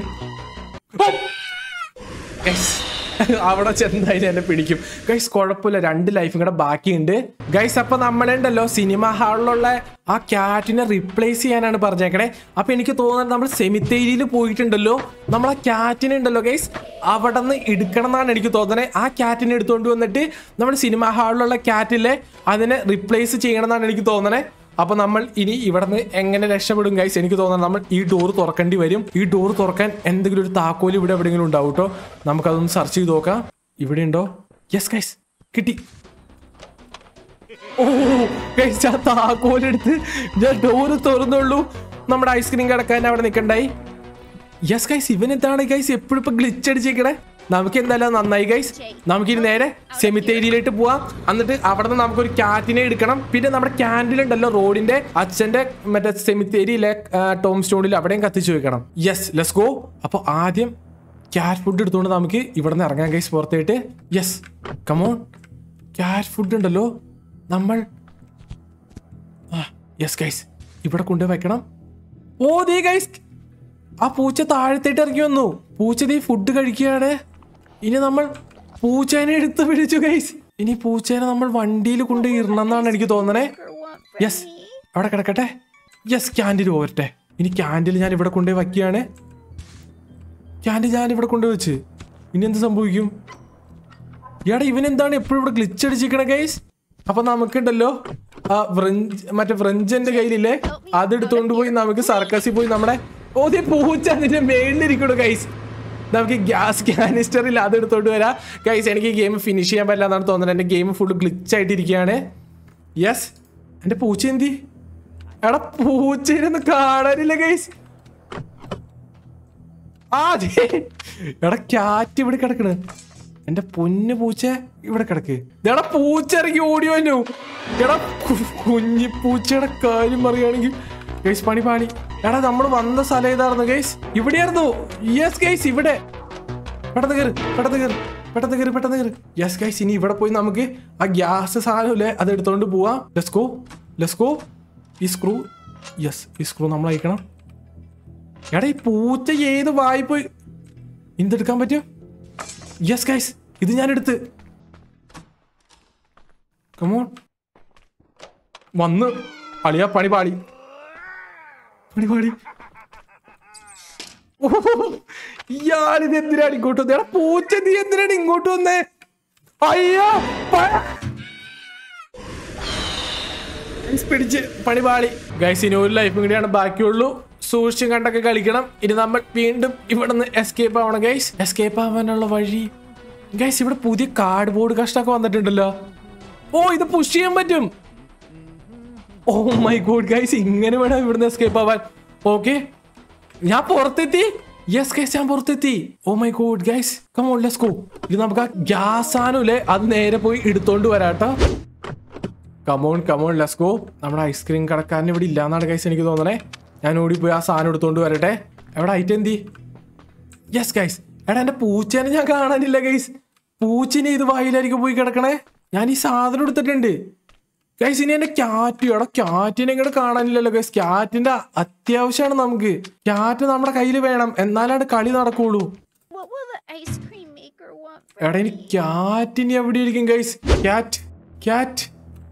ഗൈസ് അവിടെ ചെന്നാലും എന്നെ പിടിക്കും ഗൈസ് കുഴപ്പമില്ല രണ്ട് ലൈഫും കൂടെ ബാക്കിയുണ്ട് ഗൈസ് അപ്പൊ നമ്മളുണ്ടല്ലോ സിനിമ ഹാളിലുള്ള ആ ക്യാറ്റിനെ റീപ്ലേസ് ചെയ്യാനാണ് പറഞ്ഞേക്കണേ അപ്പൊ എനിക്ക് തോന്നുന്നത് നമ്മൾ സെമിത്തേരിയിൽ പോയിട്ടുണ്ടല്ലോ നമ്മൾ ആ ക്യാറ്റിനെ ഉണ്ടല്ലോ ഗൈസ് അവിടെ നിന്ന് എടുക്കണം എന്നാണ് എനിക്ക് തോന്നുന്നത് ആ ക്യാറ്റിനെ എടുത്തുകൊണ്ട് വന്നിട്ട് നമ്മൾ സിനിമ ഹാളിലുള്ള ക്യാറ്റിലെ അതിനെ റീപ്ലേസ് ചെയ്യണം എന്നാണ് എനിക്ക് തോന്നണേ അപ്പൊ നമ്മൾ ഇനി ഇവിടെ നിന്ന് എങ്ങനെ രക്ഷപ്പെടും ഗൈസ് എനിക്ക് തോന്നുന്നത് നമ്മൾ ഈ ഡോർ തുറക്കേണ്ടി വരും ഈ ഡോർ തുറക്കാൻ എന്തെങ്കിലും ഒരു താക്കോൽ ഇവിടെ എവിടെയെങ്കിലും ഉണ്ടാവും കേട്ടോ നമുക്കതൊന്ന് സെർച്ച് ചെയ്ത് നോക്കാം ഇവിടെ ഉണ്ടോ യെസ് ഗൈസ് കിട്ടി ഓ ഗൈസ് ആ താക്കോലെടുത്ത് ഞാൻ ഡോറ് തുറന്നുള്ളൂ നമ്മുടെ ഐസ്ക്രീം കിടക്കാൻ അവിടെ നിൽക്കണ്ടായി യെസ് ഗൈസ് ഇവൻ എന്താണ് ഗൈസ് എപ്പോഴും ഇപ്പൊ ഗ്ലിച്ച് അടിച്ചേക്കണേ നമുക്ക് എന്തായാലും നന്നായി ഗൈസ് നമുക്കിനി നേരെ സെമിത്തേരിയിലേക്ക് പോവാം എന്നിട്ട് അവിടെ നിന്ന് നമുക്കൊരു ക്യാറ്റിനെ എടുക്കണം പിന്നെ നമ്മുടെ ക്യാൻഡിൽ ഉണ്ടല്ലോ റോഡിന്റെ അച്ഛന്റെ മറ്റേ സെമിത്തേരിയിലെ ടോം സ്റ്റോണിൽ അവിടെയും കത്തിച്ചു വെക്കണം യെസ് ലെസ് ഗോ അപ്പൊ ആദ്യം ക്യാറ്റ് ഫുഡ് എടുത്തുകൊണ്ട് നമുക്ക് ഇവിടെ നിന്ന് ഇറങ്ങാം ഗൈസ് പുറത്തേട്ട് യെസ് കമോൺ ക്യാറ്റ് ഫുഡ് ഉണ്ടല്ലോ നമ്മൾ യെസ് ഗൈസ് ഇവിടെ കൊണ്ടുപോയി വെക്കണം ഓ ദേ ഗൈസ് ആ പൂച്ച താഴത്തേട്ട് ഇറങ്ങി വന്നു പൂച്ച ദേ ഫുഡ് കഴിക്കുകയാണ് ഇനി നമ്മൾ പൂച്ചേനെ എടുത്ത് പിടിച്ചു ഗൈസ് ഇനി പൂച്ചേനെ നമ്മൾ വണ്ടിയിൽ കൊണ്ട് ഇടണമെന്നാണ് എനിക്ക് തോന്നണേ യെസ് അവിടെ കിടക്കട്ടെ യെസ് ക്യാൻഡിൽ പോരട്ടെ ഇനി ക്യാൻഡിൽ ഞാൻ ഇവിടെ കൊണ്ടുപോയി വയ്ക്കുകയാണ് ക്യാൻഡിൽ ഞാൻ ഇവിടെ കൊണ്ടുപോയി വെച്ച് ഇനി എന്ത് സംഭവിക്കും എടാ ഇവൻ എന്താണ് എപ്പോഴും ഇവിടെ ഗ്ലിച്ച് അടിച്ചിരിക്കണേ ഗൈസ് അപ്പൊ നമുക്കുണ്ടല്ലോ ആ ഫ്രഞ്ച് മറ്റേ ഫ്രഞ്ചിന്റെ കയ്യിലില്ലേ അതെടുത്തോണ്ട് പോയി നമുക്ക് സർക്കസിൽ പോയി നമ്മുടെ ഓതേ പൂച്ച അതിന്റെ മേളിലിരിക്കണു ഗൈസ് നമുക്ക് ഗ്യാസ് കാനിസ്റ്ററിൽ അതെടുത്തോണ്ട് വരാം ഗൈസ് എനിക്ക് ഈ ഗെയിം ഫിനിഷ് ചെയ്യാൻ പറ്റില്ല എന്നാണ് തോന്നുന്നത് എന്റെ ഗെയിം ഫുൾ ഗ്ലിച്ച് ആയിട്ടിരിക്കുകയാണ് യെസ് എന്റെ പൂച്ച എന്തി എടാ പൂച്ചയിലൊന്നും കാണാനില്ല ഗൈസ് ആ അതെ എടാ ക്യാറ്റ് ഇവിടെ കിടക്കണ് എന്റെ പൊന്ന് പൂച്ച ഇവിടെ കിടക്ക് എടാ പൂച്ച ഇറങ്ങി ഓടി വന്നു എടാ കു- കുഞ്ഞി പൂച്ചയുടെ കാര്യം പറയുകയാണെങ്കിൽ ഗൈസ് പണി പാണി എടാ നമ്മൾ വന്ന സ്ഥലം ഏതായിരുന്നു ഗൈസ് ഇവിടെയായിരുന്നു യെസ് ഗൈസ് ഇവിടെ പെട്ടെന്ന് കയറി പെട്ടെന്ന് കയറി പെട്ടെന്ന് കയറി പെട്ടെന്ന് കയറി യെസ് ഗൈസ് ഇനി ഇവിടെ പോയി നമുക്ക് ആ ഗ്യാസ് സാധനമില്ലേ അത് എടുത്തോണ്ട് പോവാം ലെസ്കോ ലെസ്കോ ഈ സ്ക്രൂ യെസ് ഈ സ്ക്രൂ നമ്മൾ അയക്കണം എടാ ഈ പൂച്ച ഏത് വായി പോയി എന്തെടുക്കാൻ പറ്റും യെസ് ഗൈസ് ഇത് ഞാൻ എടുത്ത് കമോൺ വന്ന് അളിയാ പണി പാളി പണി പാടി ഇയാളിത് എന്തിനാണ് ഇങ്ങോട്ട് വന്നേ എടാ പൂച്ച നീ എന്തിനാണ് ഇങ്ങോട്ട് വന്നേ അയ്യോ പ- ഗൈസ് പിടിച്ച് പണിപാളി ഗൈസ് ഇനി ഒരു ലൈഫും കൂടിയാണ് ബാക്കിയുള്ളൂ സൂക്ഷിച്ചും കണ്ടൊക്കെ കളിക്കണം ഇനി നമ്മൾ വീണ്ടും ഇവിടെ നിന്ന് എസ്കേപ്പ് ആവണം ഗൈസ് എസ്കേപ്പ് ആവാനുള്ള വഴി ഗൈസ് ഇവിടെ പുതിയ കാർഡ് ബോർഡ് കഷ്ടമൊക്കെ വന്നിട്ടുണ്ടല്ലോ ഓ ഇത് പുഷ് ചെയ്യാൻ പറ്റും ഓ മൈ ഗോഡ് ഗൈസ് ഇങ്ങനെ വേണം ഇവിടുന്ന് എസ്കേപ്പ് ആവാൻ ഓക്കെ ഞാൻ പുറത്തെത്തി യെസ് ഗൈസ് ഞാൻ പുറത്തെത്തി oh my god guys come on let's go ഇത് നമുക്ക് ആ ഗ്യാസ് ആനുല്ലേ അത് നേരെ പോയി എടുത്തോണ്ട് വരാട്ടോ കമോൺ കമോൺ ലെറ്റ്സ് ഗോ നമ്മുടെ ഐസ്ക്രീം കടക്കാരൻ ഇവിടെ ഇല്ലാന്നാണ് ഗൈസ് എനിക്ക് തോന്നണേ ഞാൻ ഓടിപ്പോയി ആ സാധനം എടുത്തോണ്ട് വരട്ടെ എവിടെ ഐറ്റം എന്തി യെസ് ഗൈസ് എടാ എന്റെ പൂച്ചേനെ ഞാൻ കാണാനില്ല ഗൈസ് പൂച്ചിനെ ഇത് വായിലായിരിക്കും പോയി കിടക്കണേ ഞാൻ ഈ സാധനം എടുത്തിട്ടുണ്ട് ഗൈസ് ഇനി എന്റെ ക്യാറ്റ് എടാ ക്യാറ്റിനെ ഇങ്ങോട്ട് കാണാനില്ലല്ലോ ഗൈസ് ക്യാറ്റിന്റെ അത്യാവശ്യമാണ് നമുക്ക് ക്യാറ്റ് നമ്മുടെ കയ്യിൽ വേണം എന്നാലാണ് കളി നടക്കുള്ളൂ What will the ice cream maker want എടാ from ഇനി me? ക്യാറ്റിന് എവിടെ ഇരിക്കും guys cat cat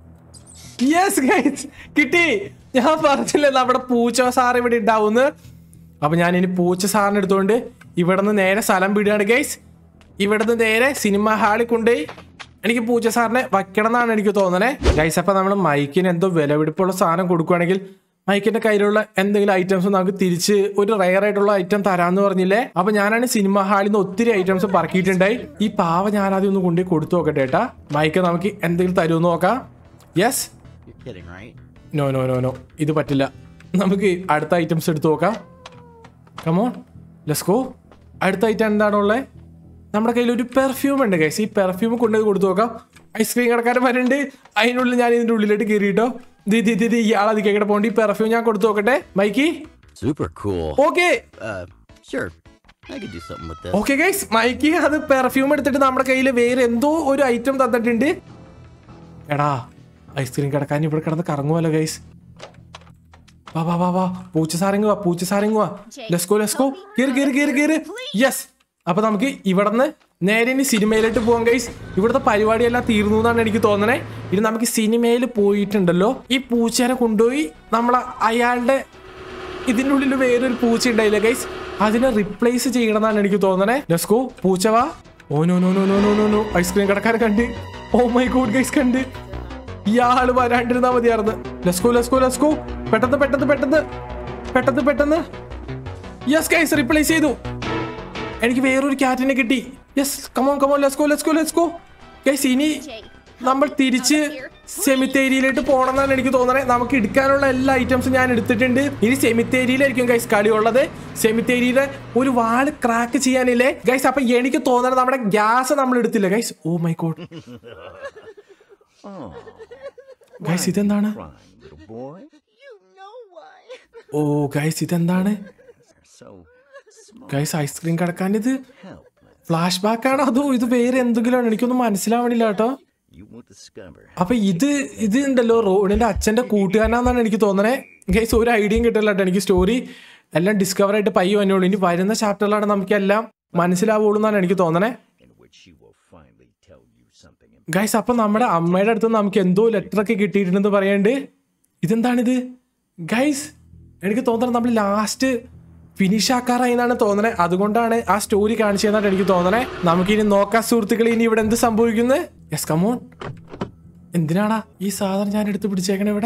yes guys കിട്ടി ഞാൻ പറഞ്ഞില്ലേ നമ്മുടെ പൂച്ച സാർ ഇവിടെ ഉണ്ടാവുന്ന് അപ്പൊ ഞാൻ ഇനി പൂച്ച സാറിന് എടുത്തോണ്ട് ഇവിടെ നിന്ന് നേരെ സ്ഥലം വിടുകയാണ് ഗൈസ് ഇവിടെ നിന്ന് നേരെ സിനിമ ഹാളിൽ കൊണ്ടുപോയി എനിക്ക് പൂച്ച സാറിനെ വയ്ക്കണം എന്നാണ് എനിക്ക് തോന്നണേ ഗൈസ് അപ്പൊ നമ്മൾ മൈക്കിന് എന്തോ വിലപിടിപ്പുള്ള സാധനം കൊടുക്കുകയാണെങ്കിൽ മൈക്കിന്റെ കയ്യിലുള്ള എന്തെങ്കിലും ഐറ്റംസ് നമുക്ക് തിരിച്ച് ഒരു റയർ ആയിട്ടുള്ള ഐറ്റം തരാന്ന് പറഞ്ഞില്ലേ അപ്പൊ ഞാനാണ് സിനിമ ഹാളിൽ നിന്ന് ഒത്തിരി ഐറ്റംസ് പറക്കിയിട്ടുണ്ടായി ഈ പാവ ഞാൻ ആദ്യം ഒന്ന് കൊണ്ടുപോയി കൊടുത്തു നോക്കട്ടെ ഏട്ടാ മൈക്ക് നമുക്ക് എന്തെങ്കിലും തരുമെന്ന് നോക്കാം yes You're kidding, right? No no no no ഇത് പറ്റില്ല നമുക്ക് അടുത്ത ഐറ്റംസ് എടുത്ത് നോക്കാം കമോൺ ലെസ്കോ അടുത്ത ഐറ്റം എന്താണുള്ളത് നമ്മുടെ കയ്യിൽ ഒരു പെർഫ്യൂം ഉണ്ട് ഗൈസ് ഈ പെർഫ്യൂം കൊണ്ടുപോയി കൊടുത്തു നോക്കാം ഐസ്ക്രീം കടക്കാരൻ വരുന്നുണ്ട് അതിനുള്ളിൽ ഞാൻ ഇതിന്റെ ഉള്ളിലോട്ട് കയറിയിട്ടോ ദി ദി ദി ഇയാൾ അതിക്കേക്കടെ പോകണ്ട ഈ പെർഫ്യൂം ഞാൻ കൊടുത്തു നോക്കട്ടെ Mikey Super cool. Okay Uh, sure. I could do something with this. Okay guys Mikey അത് പെർഫ്യൂം എടുത്തിട്ട് നമ്മുടെ കയ്യിൽ വേറെ എന്തോ ഒരു ഐറ്റം തന്നിട്ടുണ്ട് എടാ ഐസ്ക്രീം കിടക്കാൻ ഇവിടെ കിടന്ന് കറങ്ങുമല്ലോ ഗൈസ് വാ വാ വാ വാ പൂച്ച സാരങ്ങ് വാ പൂച്ച സാരങ്ങ് വാ ലെസ്കോ ലെസ്കോ കേറി കേറി കേറി കേറി യെസ് അപ്പൊ നമുക്ക് ഇവിടുന്ന് നേരെ ഇനി സിനിമയിലോട്ട് പോകാം ഗൈസ് ഇവിടുത്തെ പരിപാടിയെല്ലാം തീർന്നു എന്നാണ് എനിക്ക് തോന്നണേ ഇനി നമുക്ക് സിനിമയിൽ പോയിട്ടുണ്ടല്ലോ ഈ പൂച്ചേനെ കൊണ്ടുപോയി നമ്മൾ അയാളുടെ ഇതിൻ്റെ ഉള്ളിൽ വേറൊരു പൂച്ച ഉണ്ടായില്ലേ ഗൈസ് അതിനെ റിപ്ലേസ് ചെയ്യണമെന്നാണ് എനിക്ക് തോന്നണേ ലെസ്കോ പൂച്ച വാ oh no no no no no no no ice cream കടക്കാരെ കണ്ട് ഓ മൈ ഗോഡ് ഗൈസ് കണ്ട് ഇയാള് വരാണ്ടിരുന്നാ മതിയായിരുന്നു ലെസ്കോ ലെസ്കോ ലെസ്കോ പെട്ടെന്ന് പെട്ടെന്ന് പെട്ടെന്ന് പെട്ടെന്ന് പെട്ടെന്ന് യെസ് ഗൈസ് റിപ്ലേസ് ചെയ്തു എനിക്ക് വേറൊരു ക്യാറ്റിനെ കിട്ടി yes come on come on let's go let's go let's go guys ഇനി നമ്മൾ തിരിച്ച് സെമിത്തേരിയിലോട്ട് പോകണമെന്നാണ് എനിക്ക് തോന്നണേ നമുക്ക് എടുക്കാനുള്ള എല്ലാ ഐറ്റംസും ഞാൻ എടുത്തിട്ടുണ്ട് ഇനി സെമിത്തേരിയിലായിരിക്കും ഗൈസ് കളി ഉള്ളത് സെമിത്തേരിയിലെ ഒരു വാള് ക്രാക്ക് ചെയ്യാനില്ലേ ഗൈസ് അപ്പൊ എനിക്ക് തോന്നണത് നമ്മുടെ ഗ്യാസ് നമ്മൾ എടുത്തില്ല guys oh my god guys ഇതെന്താണ് Crying, little boy. You know why. Oh guys ഇതെന്താണ് So small, ഗൈസ് ഐസ്ക്രീം കടക്കാൻ ഇത് helpless. ഫ്ലാഷ് ബാക്ക് ആണോ അതോ ഇത് വേറെ എന്തെങ്കിലും ആണ് എനിക്കൊന്നും മനസ്സിലാവണില്ല കേട്ടോ You will discover അപ്പൊ ഇത് ഇത് ഉണ്ടല്ലോ റോഡിന്റെ അച്ഛന്റെ കൂട്ടുകാരനാന്നാണ് എനിക്ക് തോന്നണേ ഗൈസ് ഒരു ഐഡിയയും കിട്ടില്ല കേട്ടോ എനിക്ക് സ്റ്റോറി എല്ലാം ഡിസ്കവർ ആയിട്ട് പയ്യ വന്നോളൂ ഇനി വരുന്ന ചാപ്റ്ററിലാണ് നമുക്ക് എല്ലാം മനസ്സിലാവുള്ളൂ എന്നാണ് എനിക്ക് തോന്നണേ in which she will finally tell you something guys അപ്പൊ നമ്മുടെ അമ്മയുടെ അടുത്ത് നമുക്ക് എന്തോ ലെറ്റർ ഒക്കെ കിട്ടിയിട്ടുണ്ടെന്ന് പറയണ്ട് ഇതെന്താണിത് ഗൈസ് എനിക്ക് തോന്നണം നമ്മൾ ലാസ്റ്റ് ഫിനിഷ് ആക്കാറായി എന്നാണ് തോന്നണേ അതുകൊണ്ടാണ് ആ സ്റ്റോറി കാണിച്ചതെന്നാണ് എനിക്ക് തോന്നണേ നമുക്കിനി നോക്കാം സുഹൃത്തുക്കളെ ഇനി ഇവിടെ എന്ത് സംഭവിക്കുന്നത് യെസ് കമോൺ എന്തിനാടാ ഈ സാധനം ഞാൻ എടുത്ത് പിടിച്ചേക്കണേ ഇവിടെ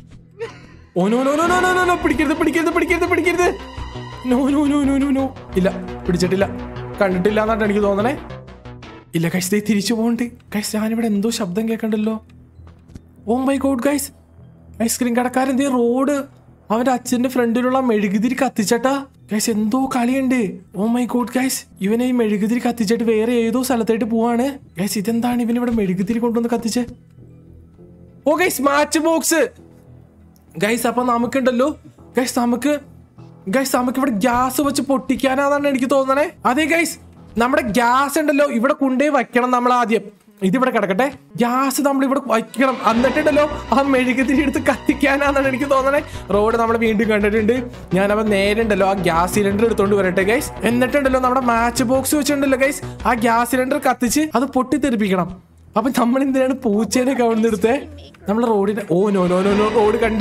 oh no no no no no no no പിടിക്കരുത് പിടിക്കരുത് പിടിക്കരുത് പിടിക്കരുത് no no no no no no ഇല്ല പിടിച്ചിട്ടില്ല കണ്ടിട്ടില്ല എന്നാണ് എനിക്ക് തോന്നണേ ഇല്ല കൈസ് ദേ തിരിച്ചു പോകണ്ട് കൈസ് ഞാനിവിടെ എന്തോ ശബ്ദം കേൾക്കണ്ടല്ലോ oh my god guys ice cream കടക്കാരൻ ദേ റോഡ് അവന്റെ അച്ഛന്റെ ഫ്രണ്ടിലുള്ള മെഴുകുതിരി കത്തിച്ചട്ടാ ഗൈസ് എന്തോ കളിയുണ്ട് ഓ മൈ ഗോഡ് ഗൈസ് ഇവനെ ഈ മെഴുകുതിരി കത്തിച്ചിട്ട് വേറെ ഏതോ സ്ഥലത്തായിട്ട് പോവാണ് ഗൈസ് ഇതെന്താണ് ഇവൻ ഇവിടെ മെഴുകുതിരി കൊണ്ടുവന്ന് കത്തിച്ച് oh guys match box guys അപ്പൊ നമുക്കുണ്ടല്ലോ ഗൈസ് നമുക്ക് ഗൈസ് നമുക്ക് ഇവിടെ ഗ്യാസ് വെച്ച് പൊട്ടിക്കാനാണെന്നാണ് എനിക്ക് തോന്നണേ അതെ ഗൈസ് നമ്മുടെ ഗ്യാസ് ഉണ്ടല്ലോ ഇവിടെ കൊണ്ടുപോയി വെക്കണം നമ്മൾ ആദ്യം ഇതിവിടെ കിടക്കട്ടെ ഗ്യാസ് നമ്മൾ ഇവിടെ വയ്ക്കണം എന്നിട്ടുണ്ടല്ലോ ആ മെഴുകുതിരി എടുത്ത് കത്തിക്കാനാണെന്നാണ് എനിക്ക് തോന്നണേ റോഡ് നമ്മൾ വീണ്ടും കണ്ടിട്ടുണ്ട് ഞാൻ അവൻ നേരെ ഉണ്ടല്ലോ ആ ഗ്യാസ് സിലിണ്ടർ എടുത്തോണ്ട് വരട്ടെ ഗൈസ് എന്നിട്ടുണ്ടല്ലോ നമ്മുടെ മാച്ച് ബോക്സ് വെച്ചിട്ടുണ്ടല്ലോ ഗൈസ് ആ ഗ്യാസ് സിലിണ്ടർ കത്തിച്ച് അത് പൊട്ടിത്തെറിപ്പിക്കണം അപ്പൊ നമ്മൾ എന്തിനാണ് പൂച്ചേനെ കവിടുന്നെടുത്തേ നമ്മൾ റോഡിന്റെ oh no no no no Rod കണ്ട്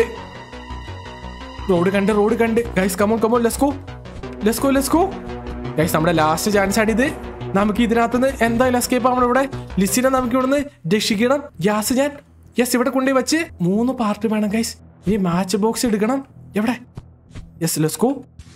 റോഡ് കണ്ട് റോഡ് കണ്ട് guys come on come on let's go let's go let's go guys നമ്മുടെ ലാസ്റ്റ് ചാൻസ് ആണ് ഇത് നമുക്ക് ഇതിനകത്തുനിന്ന് എന്തായാലും എസ്കേപ്പ് ആവണം ഇവിടെ ലിസ്റ്റിനെ നമുക്ക് ഇവിടുന്ന് രക്ഷിക്കണം ഗ്യാസ് ഞാൻ യെസ് ഇവിടെ കൊണ്ടുപോയി വെച്ച് മൂന്ന് പാർട്ട് വേണം ഗൈസ് ഇനി മാച്ച് ബോക്സ് എടുക്കണം എവിടെ യെസ് ലെസ്കോ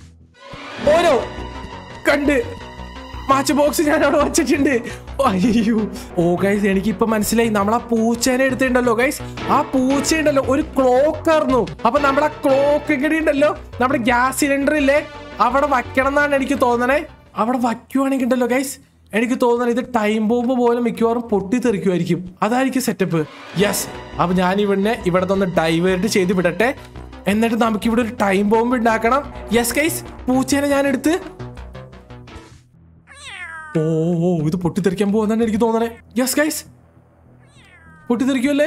ഓരോ കണ്ട് മാച്ച് ബോക്സ് ഞാൻ അവിടെ വെച്ചിട്ടുണ്ട് അയ്യോ ഓ ഗൈസ് എനിക്ക് ഇപ്പൊ മനസ്സിലായി നമ്മൾ ആ പൂച്ചേനെ എടുത്തിട്ടുണ്ടല്ലോ ഗൈസ് ആ പൂച്ച ഉണ്ടല്ലോ ഒരു ക്ലോക്ക് ആയിരുന്നു അപ്പൊ നമ്മുടെ ആ ക്ലോക്ക് കൂടി ഉണ്ടല്ലോ നമ്മുടെ ഗ്യാസ് സിലിണ്ടർ ഇല്ലേ അവിടെ വയ്ക്കണം എന്നാണ് എനിക്ക് തോന്നണേ അവിടെ വയ്ക്കുവാണെങ്കിൽ ഉണ്ടല്ലോ ഗൈസ് എനിക്ക് തോന്നുന്നത് ഇത് ടൈം ബോംബ് പോലെ മിക്കവാറും പൊട്ടിത്തെറിക്കുമായിരിക്കും അതായിരിക്കും സെറ്റപ്പ് യെസ് അപ്പൊ ഞാൻ ഇവിടെ ഇവിടെ നിന്ന് ഡൈവേർട്ട് ചെയ്ത് വിടട്ടെ എന്നിട്ട് നമുക്ക് ഇവിടെ ഒരു ടൈം ബോംബ് ഉണ്ടാക്കണം യെസ് ഗൈസ് പൂച്ചേനെ ഞാൻ എടുത്ത് ഓ ഓ ഇത് പൊട്ടിത്തെറിക്കാൻ പോകുന്നാണ് എനിക്ക് തോന്നണേ യെസ് ഗൈസ് പൊട്ടിത്തെറിക്കുമല്ലേ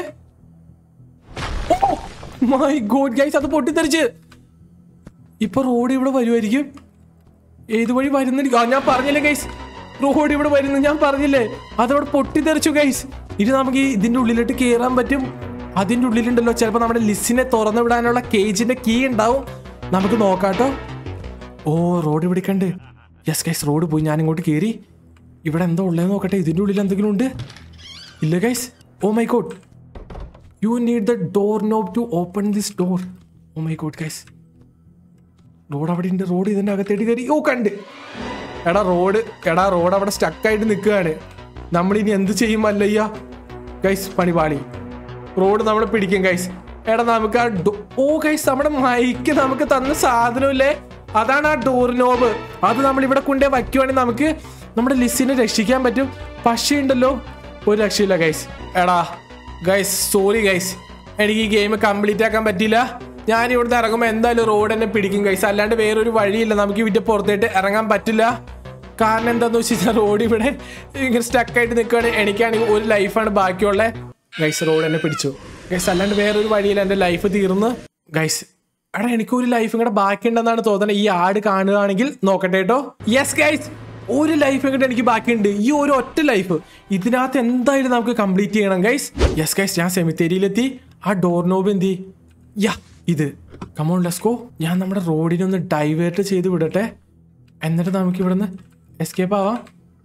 മൈ ഗോഡ് ഗൈസ് അത് പൊട്ടിത്തെറിച്ച് ഇപ്പൊ റോഡ് ഇവിടെ വരുമായിരിക്കും ഏത് വഴി വരുന്നില്ല ആ, ഞാൻ പറഞ്ഞില്ലേ ഗൈസ് റോഡ് ഇവിടെ വരുന്നു ഞാൻ പറഞ്ഞില്ലേ അതവിടെ പൊട്ടിത്തെറിച്ചു ഗൈസ് ഇനി നമുക്ക് ഈ ഇതിന്റെ ഉള്ളിലോട്ട് കയറാൻ പറ്റും അതിന്റെ ഉള്ളിലുണ്ടല്ലോ ചിലപ്പോൾ നമ്മുടെ ലിസിനെ തുറന്നു വിടാനുള്ള കേജിന്റെ കീ ഉണ്ടാവും നമുക്ക് നോക്കാട്ടോ ഓ റോഡ് ഇവിടെ കണ്ട് യെസ് ഗൈസ് റോഡ് പോയി ഞാൻ ഇങ്ങോട്ട് കയറി ഇവിടെ എന്തോ ഉള്ളതെന്ന് നോക്കട്ടെ ഇതിന്റെ ഉള്ളിൽ എന്തെങ്കിലും ഉണ്ട് ഇല്ല guys oh my god you need the door knob to open this door oh my god guys Rod അവിടെ ഉണ്ട് റോഡ് ഇതിന്റെ അകത്തേട്ട് കയറി ഓ കണ്ട് എടാ റോഡ് എടാ റോഡ് അവിടെ സ്റ്റക്കായിട്ട് നിൽക്കുകയാണ് നമ്മൾ ഇനി എന്ത് ചെയ്യും അല്ലയ്യ ഗൈസ് പണിപാളി റോഡ് നമ്മൾ പിടിക്കും ഗൈസ് എടാ നമുക്ക് ആ ഡോ- ഓ ഗൈസ് നമ്മുടെ മൈക്ക് നമുക്ക് തന്ന സാധനമില്ലേ അതാണ് ആ ഡോർ നോബ് അത് നമ്മൾ ഇവിടെ കൊണ്ടേ വയ്ക്കുവാണെങ്കിൽ നമുക്ക് നമ്മുടെ ലിസിനെ രക്ഷിക്കാൻ പറ്റും പക്ഷേ ഉണ്ടല്ലോ ഒരു രക്ഷയില്ല ഗൈസ് എടാ ഗൈസ് സോറി ഗൈസ് എനിക്ക് ഈ ഗെയിം കംപ്ലീറ്റ് ആക്കാൻ പറ്റിയില്ല ഞാൻ ഇവിടുന്ന് ഇറങ്ങുമ്പോൾ എന്തായാലും റോഡ് എന്നെ പിടിക്കും ഗൈസ് അല്ലാണ്ട് വേറൊരു വഴിയില്ല നമുക്ക് ഇതിന്റെ പുറത്തേട്ട് ഇറങ്ങാൻ പറ്റില്ല കാരണം എന്താന്ന് വെച്ച് കഴിഞ്ഞാൽ റോഡ് ഇവിടെ ഇങ്ങനെ സ്റ്റക്കായിട്ട് നിൽക്കുകയാണ് എനിക്കാണെങ്കിൽ ഒരു ലൈഫാണ് ബാക്കിയുള്ളത് ഗൈസ് റോഡ് എന്നെ പിടിച്ചു ഗൈസ് അല്ലാണ്ട് വേറൊരു വഴിയില്ല എൻ്റെ ലൈഫ് തീർന്നു ഗൈസ് എടാ എനിക്ക് ഒരു ലൈഫും കൂടെ ബാക്കിയുണ്ടെന്നാണ് തോന്നുന്നത് ഈ ആട് കാണുകയാണെങ്കിൽ നോക്കട്ടെ കേട്ടോ യെസ് ഗൈസ് ഒരു ലൈഫ് കൂടെ എനിക്ക് ബാക്കിയുണ്ട് ഈ ഒരു ഒറ്റ ലൈഫ് ഇതിനകത്ത് എന്തായാലും നമുക്ക് കംപ്ലീറ്റ് ചെയ്യണം ഗൈസ് യെസ് ഗൈസ് ഞാൻ സെമിത്തേരിയിലെത്തി ആ ഡോർ നോബ് എന്തി യാ ഇത് കമോൺ ലെസ്കോ ഞാൻ നമ്മുടെ റോഡിനെ ഒന്ന് ഡൈവേർട്ട് ചെയ്ത് വിടട്ടെ എന്നിട്ട് നമുക്ക് ഇവിടുന്ന് എസ്കേപ്പ് ആവാം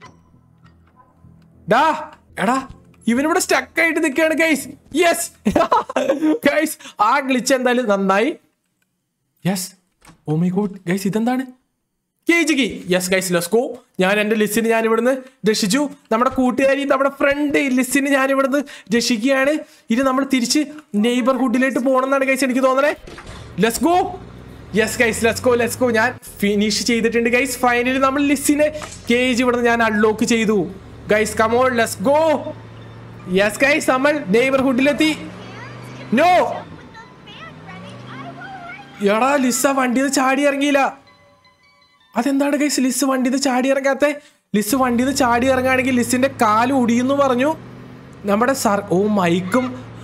ഡാ എടാ ഇവനിവിടെ സ്റ്റക്ക് ആയിട്ട് നിൽക്കുകയാണ് ഗൈസ് യെസ് ഗൈസ് ആ ഗ്ലിച്ച് എന്തായാലും നന്നായി yes oh my god guys ഇതെന്താണ് കേജിക്ക് യെസ് ഗൈസ് ലെസ്കോ ഞാൻ എൻ്റെ ലിസ്സിന് ഞാൻ ഇവിടുന്ന് രക്ഷിച്ചു നമ്മുടെ കൂട്ടുകാരി നമ്മുടെ ഫ്രണ്ട് ലിസ്സിന് ഞാൻ ഇവിടുന്ന് രക്ഷിക്കുകയാണ് ഇനി നമ്മൾ തിരിച്ച് നെയ്ബർഹുഡിലേക്ക് പോകണമെന്നാണ് ഗൈസ് എനിക്ക് തോന്നണേ let's go yes guys let's go let's go ഞാൻ ഫിനിഷ് ചെയ്തിട്ടുണ്ട് ഗൈസ് ഫൈനലി നമ്മൾ ലിസ്സിനെ കേജ് ഇവിടുന്ന് ഞാൻ അൺലോക്ക് ചെയ്തു guys come on let's go yes guys നമ്മൾ നെയ്ബർഹുഡിലെത്തി നോ എടാ ലിസ വണ്ടിയിൽ ചാടി ഇറങ്ങിയില്ല അതെന്താണ് ഗൈസ് ലിസ് വണ്ടിയിൽ ചാടി ഇറങ്ങാത്ത ലിസ് വണ്ടിയിൽ ചാടി ഇറങ്ങുകയാണെങ്കിൽ ലിസിന്റെ കാല് ഒടിയെന്ന് പറഞ്ഞു നമ്മുടെ സർ ഓ മൈക്കും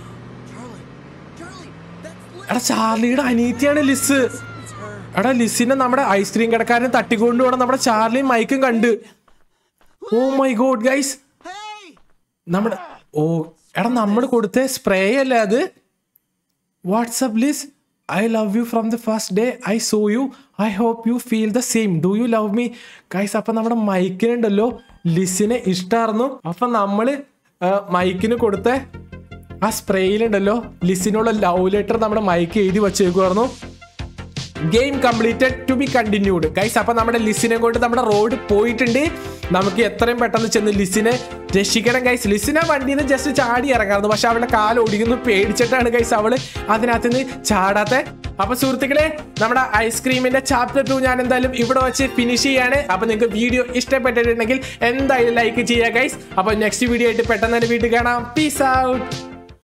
എടാ ചാർലിയുടെ അനീത്തിയാണ് ലിസ് എടാ ലിസിനെ നമ്മുടെ ഐസ്ക്രീം കടക്കാരൻ തട്ടിക്കൊണ്ടുപോകണം നമ്മുടെ ചാർലിയും മൈക്കും കണ്ട് ഓ മൈ ഗോഡ് ഗൈസ് നമ്മുടെ ഓ എടാ നമ്മൾ കൊടുത്ത സ്പ്രേ അല്ലേ അത് what's up Liz I love you from the first day I saw you I hope you feel the same do you love me guys അപ്പം നമ്മുടെ മൈക്കിനുണ്ടല്ലോ ലിസിനെ ഇഷ്ടമായിരുന്നു അപ്പം നമ്മൾ മൈക്കിന് കൊടുത്ത ആ സ്പ്രേയിലുണ്ടല്ലോ ലിസിനുള്ള ലവ് ലെറ്റർ നമ്മുടെ മൈക്ക് എഴുതി വച്ചേക്കുമായിരുന്നു game completed to be continued guys അപ്പൊ നമ്മുടെ ലിസിനെ കൊണ്ട് നമ്മുടെ റോഡ് പോയിട്ടുണ്ട് നമുക്ക് എത്രയും പെട്ടെന്ന് ചെന്ന് ലിസിനെ രക്ഷിക്കണം ഗൈസ് ലിസിനെ വണ്ടിയിൽ നിന്ന് ജസ്റ്റ് ചാടി ഇറങ്ങാറുണ്ട് പക്ഷെ അവളുടെ കാല് ഒടിക്കുന്നു പേടിച്ചിട്ടാണ് ഗൈസ് അവള് അതിനകത്ത് നിന്ന് ചാടാത്തെ അപ്പൊ സുഹൃത്തുക്കളെ നമ്മുടെ ഐസ്ക്രീമിന്റെ ചാപ്റ്റർ ടു ഞാൻ എന്തായാലും ഇവിടെ വെച്ച് ഫിനിഷ് ചെയ്യാണ് അപ്പൊ നിങ്ങൾക്ക് വീഡിയോ ഇഷ്ടപ്പെട്ടിട്ടുണ്ടെങ്കിൽ എന്തായാലും ലൈക്ക് ചെയ്യുക ഗൈസ് അപ്പൊ നെക്സ്റ്റ് വീഡിയോ ആയിട്ട് പെട്ടെന്ന് തന്നെ വീട്ടിൽ കാണാം പീസ് ഔട്ട്